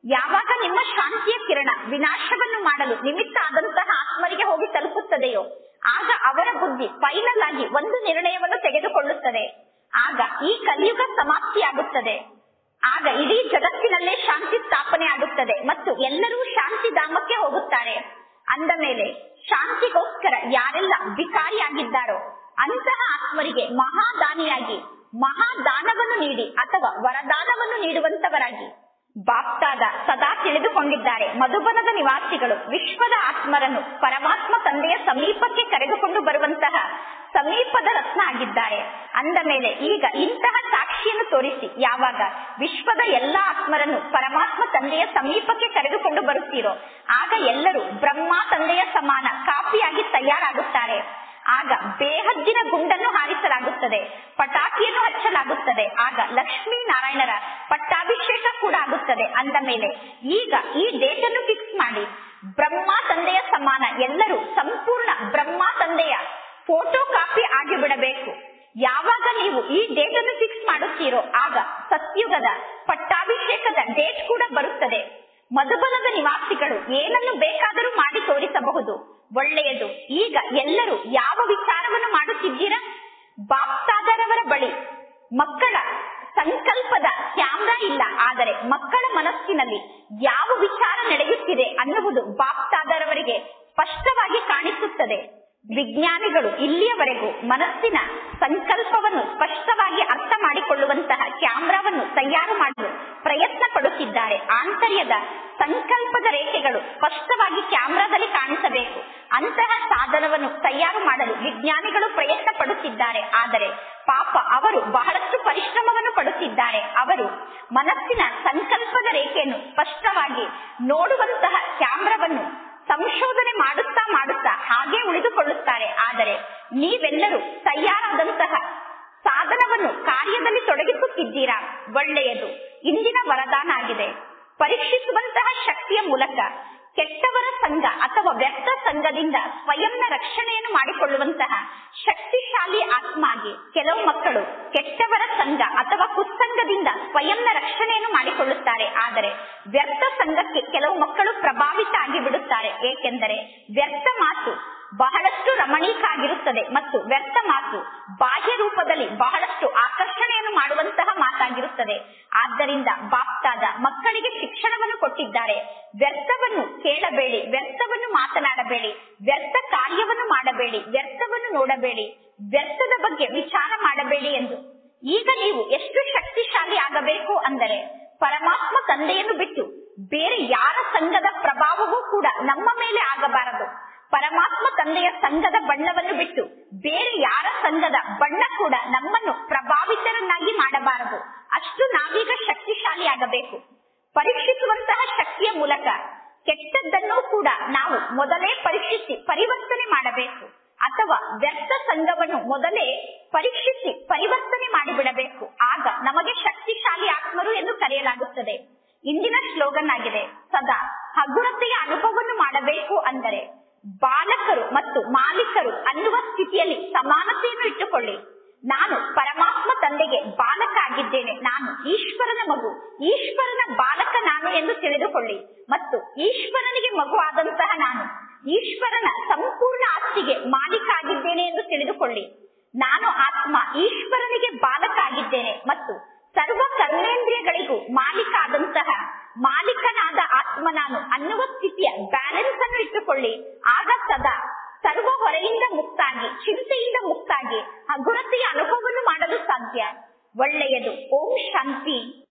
Speaker 1: ಯಾವಾಗ ನಿಮ್ಮ ಶಾಂತಿಯ ಕಿರಣ ವಿನಾಶವನ್ನು ಮಾಡಲು ನಿಮಿತ್ತ ಆದಂತಹ ಆತ್ಮರಿಗೆ ಹೋಗಿ ತಲುಪುತ್ತದೆಯೋ ಆಗ ಅವರ ಬುದ್ಧಿ ಫೈನಲ್ ಆಗಿ ಒಂದು ನಿರ್ಣಯವನ್ನು ತೆಗೆದುಕೊಳ್ಳುತ್ತದೆ ಆಗ ಈ ಕಲಿಯುಗ ಸಮಾಪ್ತಿಯಾಗುತ್ತದೆ ಆಗ ಇಡೀ ಜಗತ್ತಿನಲ್ಲೇ ಶಾಂತಿ ಸ್ಥಾಪನೆ ಆಗುತ್ತದೆ ಮತ್ತು ಎಲ್ಲರೂ ಶಾಂತಿ ಧಾಮಕ್ಕೆ ಹೋಗುತ್ತಾರೆ ಅಂದ ಮೇಲೆ ಶಾಂತಿಗೋಸ್ಕರ ಯಾರೆಲ್ಲ ವಿಕಾರಿಯಾಗಿದ್ದಾರೋ ಅಂತಹ ಆತ್ಮರಿಗೆ ಮಹಾದಾನಿಯಾಗಿ ಮಹಾದಾನವನ್ನು ನೀಡಿ ಅಥವಾ ವರದಾನವನ್ನು ನೀಡುವಂತವರಾಗಿ ಬಾಪ್ತಾದ ಸದಾ ತಿಳಿದುಕೊಂಡಿದ್ದಾರೆ ಮಧುಬನದ ನಿವಾಸಿಗಳು ವಿಶ್ವದ ಆತ್ಮರನ್ನು ಪರಮಾತ್ಮ ತಂದೆಯ ಸಮೀಪಕ್ಕೆ ಕರೆದುಕೊಂಡು ಬರುವಂತಹ ಸಮೀಪದ ರತ್ನ ಆಗಿದ್ದಾರೆ ಅಂದ ಮೇಲೆ ಈಗ ಇಂತಹ ಸಾಕ್ಷಿಯನ್ನು ತೋರಿಸಿ ಯಾವಾಗ ವಿಶ್ವದ ಎಲ್ಲಾ ಆತ್ಮರನ್ನು ಪರಮಾತ್ಮ ತಂದೆಯ ಸಮೀಪಕ್ಕೆ ಕರೆದುಕೊಂಡು ಬರುತ್ತೀರೋ ಆಗ ಎಲ್ಲರೂ ಬ್ರಹ್ಮ ತಂದೆಯ ಸಮಾನ ಕಾಪಿಯಾಗಿ ತಯಾರಾಗುತ್ತಾರೆ ಆಗ ಬೇಹದ್ದಿನ ಗುಂಡನ್ನು ಹಾರಿಸಲಾಗುತ್ತದೆ ಪಟಾಕಿಯನ್ನು ಹಚ್ಚಲಾಗುತ್ತದೆ ಆಗ ಲಕ್ಷ್ಮೀ ನಾರಾಯಣರ ಪಟ್ಟಾಭಿಷೇಕ ಕೂಡ ಆಗುತ್ತದೆ ಅಂದ ಮೇಲೆ ಈಗ ಈ ಡೇಟ್ ಅನ್ನು ಫಿಕ್ಸ್ ಮಾಡಿ ಬ್ರಹ್ಮ ತಂದೆಯ ಸಮಾನ ಎಲ್ಲರೂ ಸಂಪೂರ್ಣ ಬ್ರಹ್ಮ ತಂದೆಯ ಫೋಟೋ ಕಾಪಿ ಆಗಿಬಿಡಬೇಕು ಯಾವಾಗ ನೀವು ಈ ಡೇಟ್ ಅನ್ನು ಫಿಕ್ಸ್ ಮಾಡುತ್ತೀರೋ ಆಗ ಸತ್ಯುಗದ ಪಟ್ಟಾಭಿಷೇಕದ ಡೇಟ್ ಕೂಡ ಬರುತ್ತದೆ ಮಧುಬನದ ನಿವಾಸಿಗಳು ಏನನ್ನು ಬೇಕಾದರೂ ಮಾಡಿ ತೋರಿಸಬಹುದು ಒಳ್ಳೆಯದು ಈಗ ಎಲ್ಲರೂ ಯಾವ ವಿಚಾರವನ್ನು ಮಾಡುತ್ತಿದ್ದೀರಾ ಬಾಪ್ತಾದರವರ ಬಳಿ ಮಕ್ಕಳ ಸಂಕಲ್ಪದ ಕ್ಯಾಮ್ರಾ ಇಲ್ಲ ಆದರೆ ಮಕ್ಕಳ ಮನಸ್ಸಿನಲ್ಲಿ ಯಾವ ವಿಚಾರ ನಡೆಯುತ್ತಿದೆ ಅನ್ನುವುದು ಬಾಪ್ತಾದರವರಿಗೆ ಸ್ಪಷ್ಟವಾಗಿ ಕಾಣಿಸುತ್ತದೆ ವಿಜ್ಞಾನಿಗಳು ಇಲ್ಲಿಯವರೆಗೂ ಮನಸ್ಸಿನ ಸಂಕಲ್ಪವನ್ನು ಸ್ಪಷ್ಟವಾಗಿ ಅರ್ಥ ಮಾಡಿಕೊಳ್ಳುವಂತಹ ಕ್ಯಾಮ್ರಾವನ್ನು ತಯಾರು ಮಾಡಲು ಪ್ರಯತ್ನ ಪಡುತ್ತಿದ್ದಾರೆ ಆಂತರ್ಯದ ಸಂಕಲ್ಪದ ರೇಖೆಗಳು ಸ್ಪಷ್ಟವಾಗಿ ಕ್ಯಾಮ್ರಾದಲ್ಲಿ ಕಾಣಿಸಬೇಕು ಅಂತಹ ಸಾಧನವನ್ನು ತಯಾರು ಮಾಡಲು ವಿಜ್ಞಾನಿಗಳು ಪ್ರಯತ್ನ ಪಡುತ್ತಿದ್ದಾರೆ ಆದರೆ ಪಾಪ ಅವರು ಬಹಳಷ್ಟು ಪರಿಶ್ರಮವನ್ನು ಪಡುತ್ತಿದ್ದಾರೆ ಅವರು ಮನಸ್ಸಿನ ಸಂಕಲ್ಪದ ರೇಖೆಯನ್ನು ಸ್ಪಷ್ಟವಾಗಿ ನೋಡುವಂತಹ ಕ್ಯಾಮ್ರಾವನ್ನು ಸಂಶೋಧನೆ ಮಾಡುತ್ತಾ ಮಾಡುತ್ತಾ ಹಾಗೆ ಉಳಿದುಕೊಳ್ಳುತ್ತಾರೆ ಆದರೆ ನೀವೆಲ್ಲರೂ ತಯಾರಾದಂತಹ ಸಾಧನವನ್ನು ಕಾರ್ಯದಲ್ಲಿ ತೊಡಗಿಸುತ್ತಿದ್ದೀರಾ ಒಳ್ಳೆಯದು ಇಂದಿನ ವರದಾನ ಆಗಿದೆ ಪರೀಕ್ಷಿಸುವಂತಹ ಶಕ್ತಿಯ ಮೂಲಕ ಕೆಟ್ಟವರ ಸಂಘ ಅಥವಾ ವ್ಯರ್ಥ ಸಂಘದಿಂದ ಸ್ವಯಂನ ರಕ್ಷಣೆಯನ್ನು ಮಾಡಿಕೊಳ್ಳುವಂತಹ ಶಕ್ತಿಶಾಲಿ ಆತ್ಮ ಆಗಿ ಕೆಲವು ಮಕ್ಕಳು ಕೆಟ್ಟವರ ಸಂಘ ಅಥವಾ ಕುಸ್ಸಂಗದಿಂದ ಸ್ವಯಂನ ರಕ್ಷಣೆಯನ್ನು ಮಾಡಿಕೊಳ್ಳುತ್ತಾರೆ ಆದರೆ ವ್ಯರ್ಥ ಸಂಘಕ್ಕೆ ಕೆಲವು ಮಕ್ಕಳು ಪ್ರಭಾವಿತ ಆಗಿ ಬಿಡುತ್ತಾರೆ ಏಕೆಂದರೆ ವ್ಯರ್ಥ ಮಾತು ಬಹಳಷ್ಟು ರಮಣೀಕ ಆಗಿರುತ್ತದೆ ಮತ್ತು ವ್ಯರ್ಥ ಮಾತು ಬಾಹ್ಯ ರೂಪದಲ್ಲಿ ಬಹಳಷ್ಟು ಆಕರ್ಷಣೆಯನ್ನು ಮಾಡುವಂತಹ ಮಾತಾಗಿರುತ್ತದೆ ಆದ್ದರಿಂದ ಬಾಪ್ತಾದ ಮಕ್ಕಳಿಗೆ ಶಿಕ್ಷಣವನ್ನು ಕೊಟ್ಟಿದ್ದಾರೆ ವ್ಯರ್ಥವನ್ನು ಕೇಳಬೇಡಿ ವ್ಯರ್ಥವನ್ನು ಮಾತನಾಡಬೇಡಿ ವ್ಯರ್ಥ ಕಾರ್ಯವನ್ನು ಮಾಡಬೇಡಿ ವ್ಯರ್ಥವನ್ನು ನೋಡಬೇಡಿ ವ್ಯರ್ಥದ ಬಗ್ಗೆ ವಿಚಾರ ಮಾಡಬೇಡಿ ಎಂದು ಈಗ ನೀವು ಎಷ್ಟು ಶಕ್ತಿಶಾಲಿ ಆಗಬೇಕು ಅಂದರೆ ಪರಮಾತ್ಮ ತಂದೆಯನ್ನು ಬಿಟ್ಟು ಬೇರೆ ಯಾರ ಸಂಘದ ಪ್ರಭಾವವೂ ಕೂಡ ನಮ್ಮ ಮೇಲೆ ಆಗಬಾರದು ಪರಮಾತ್ಮ ತಂದೆಯ ಸಂಘದ ಬಣ್ಣವನ್ನು ಬಿಟ್ಟು ಬೇರೆ ಯಾರ ಸಂಘದ ಬಣ್ಣ ಕೂಡ ನಮ್ಮನ್ನು ಪ್ರಭಾವಿತರನ್ನಾಗಿ ಮಾಡಬಾರದು ಅಷ್ಟು ನಾವೀಗ ಶಕ್ತಿಶಾಲಿ ಆಗಬೇಕು ಪರೀಕ್ಷಿಸುವಂತಹ ಶಕ್ತಿಯ ಮೂಲಕ ಕೆಟ್ಟದ್ದನ್ನು ಕೂಡ ನಾವು ಮೊದಲೇ ಪರೀಕ್ಷಿಸಿ ಪರಿವರ್ತನೆ ಮಾಡಬೇಕು ಅಥವಾ ವ್ಯರ್ಥ ಸಂಘವನ್ನು ಮೊದಲೇ ಪರೀಕ್ಷಿಸಿ ಪರಿವರ್ತನೆ ಮಾಡಿಬಿಡಬೇಕು ಆಗ ನಮಗೆ ಶಕ್ತಿಶಾಲಿ ಆತ್ಮರು ಎಂದು ಕರೆಯಲಾಗುತ್ತದೆ ಇಂದಿನ ಸ್ಲೋಗನ್ ಆಗಿದೆ ಸದಾ ಹಗುರತೆಯ ಅನುಭವವನ್ನು ಮಾಡಬೇಕು ಅಂದರೆ ಬಾಲಕರು ಮತ್ತು ಮಾಲೀಕರು ಅನ್ನುವ ಸ್ಥಿತಿಯಲ್ಲಿ ಸಮಾನತೆಯನ್ನು ಇಟ್ಟುಕೊಳ್ಳಿ ನಾನು ಪರಮಾತ್ಮ ತಂದೆಗೆ ಬಾಲಕ ಆಗಿದ್ದೇನೆ ನಾನು ಈಶ್ವರನ ಮಗು ಈಶ್ವರನ ಬಾಲಕ ನಾನು ಎಂದು ತಿಳಿದುಕೊಳ್ಳಿ ಮತ್ತು ಈಶ್ವರನಿಗೆ ಮಗು ಆದಂತಹ ನಾನು ಈಶ್ವರನ ಸಂಪೂರ್ಣ ಆಸ್ತಿಗೆ ಮಾಲೀಕ ಆಗಿದ್ದೇನೆ ಎಂದು ತಿಳಿದುಕೊಳ್ಳಿ ನಾನು ಆತ್ಮ ಈಶ್ವರನಿಗೆ ಬಾಲಕ ಆಗಿದ್ದೇನೆ ಮತ್ತು ಸರ್ವ ಕರ್ಮೇಂದ್ರಿಯಗಳಿಗೂ ಮಾಲೀಕ ಆದಂತಹ ಮಾಲೀಕನಾದ ಆತ್ಮ ನಾನು ಅನ್ನುವ ಸ್ಥಿತಿಯ ಬ್ಯಾಲೆನ್ಸ್ ಅನ್ನು ಇಟ್ಟುಕೊಳ್ಳಿ ಆಗ ಸದಾ ಸರ್ವ ಹೊರೆಯಿಂದ ಮುಕ್ತಾಗಿ ಚಿಂತೆಯಿಂದ ಮುಕ್ತಾಗಿ ಹಗುರತೆಯ ಅನುಭವವನ್ನು ಮಾಡಲು ಸಾಧ್ಯ ಒಳ್ಳೆಯದು ಓಂ ಶಾಂತಿ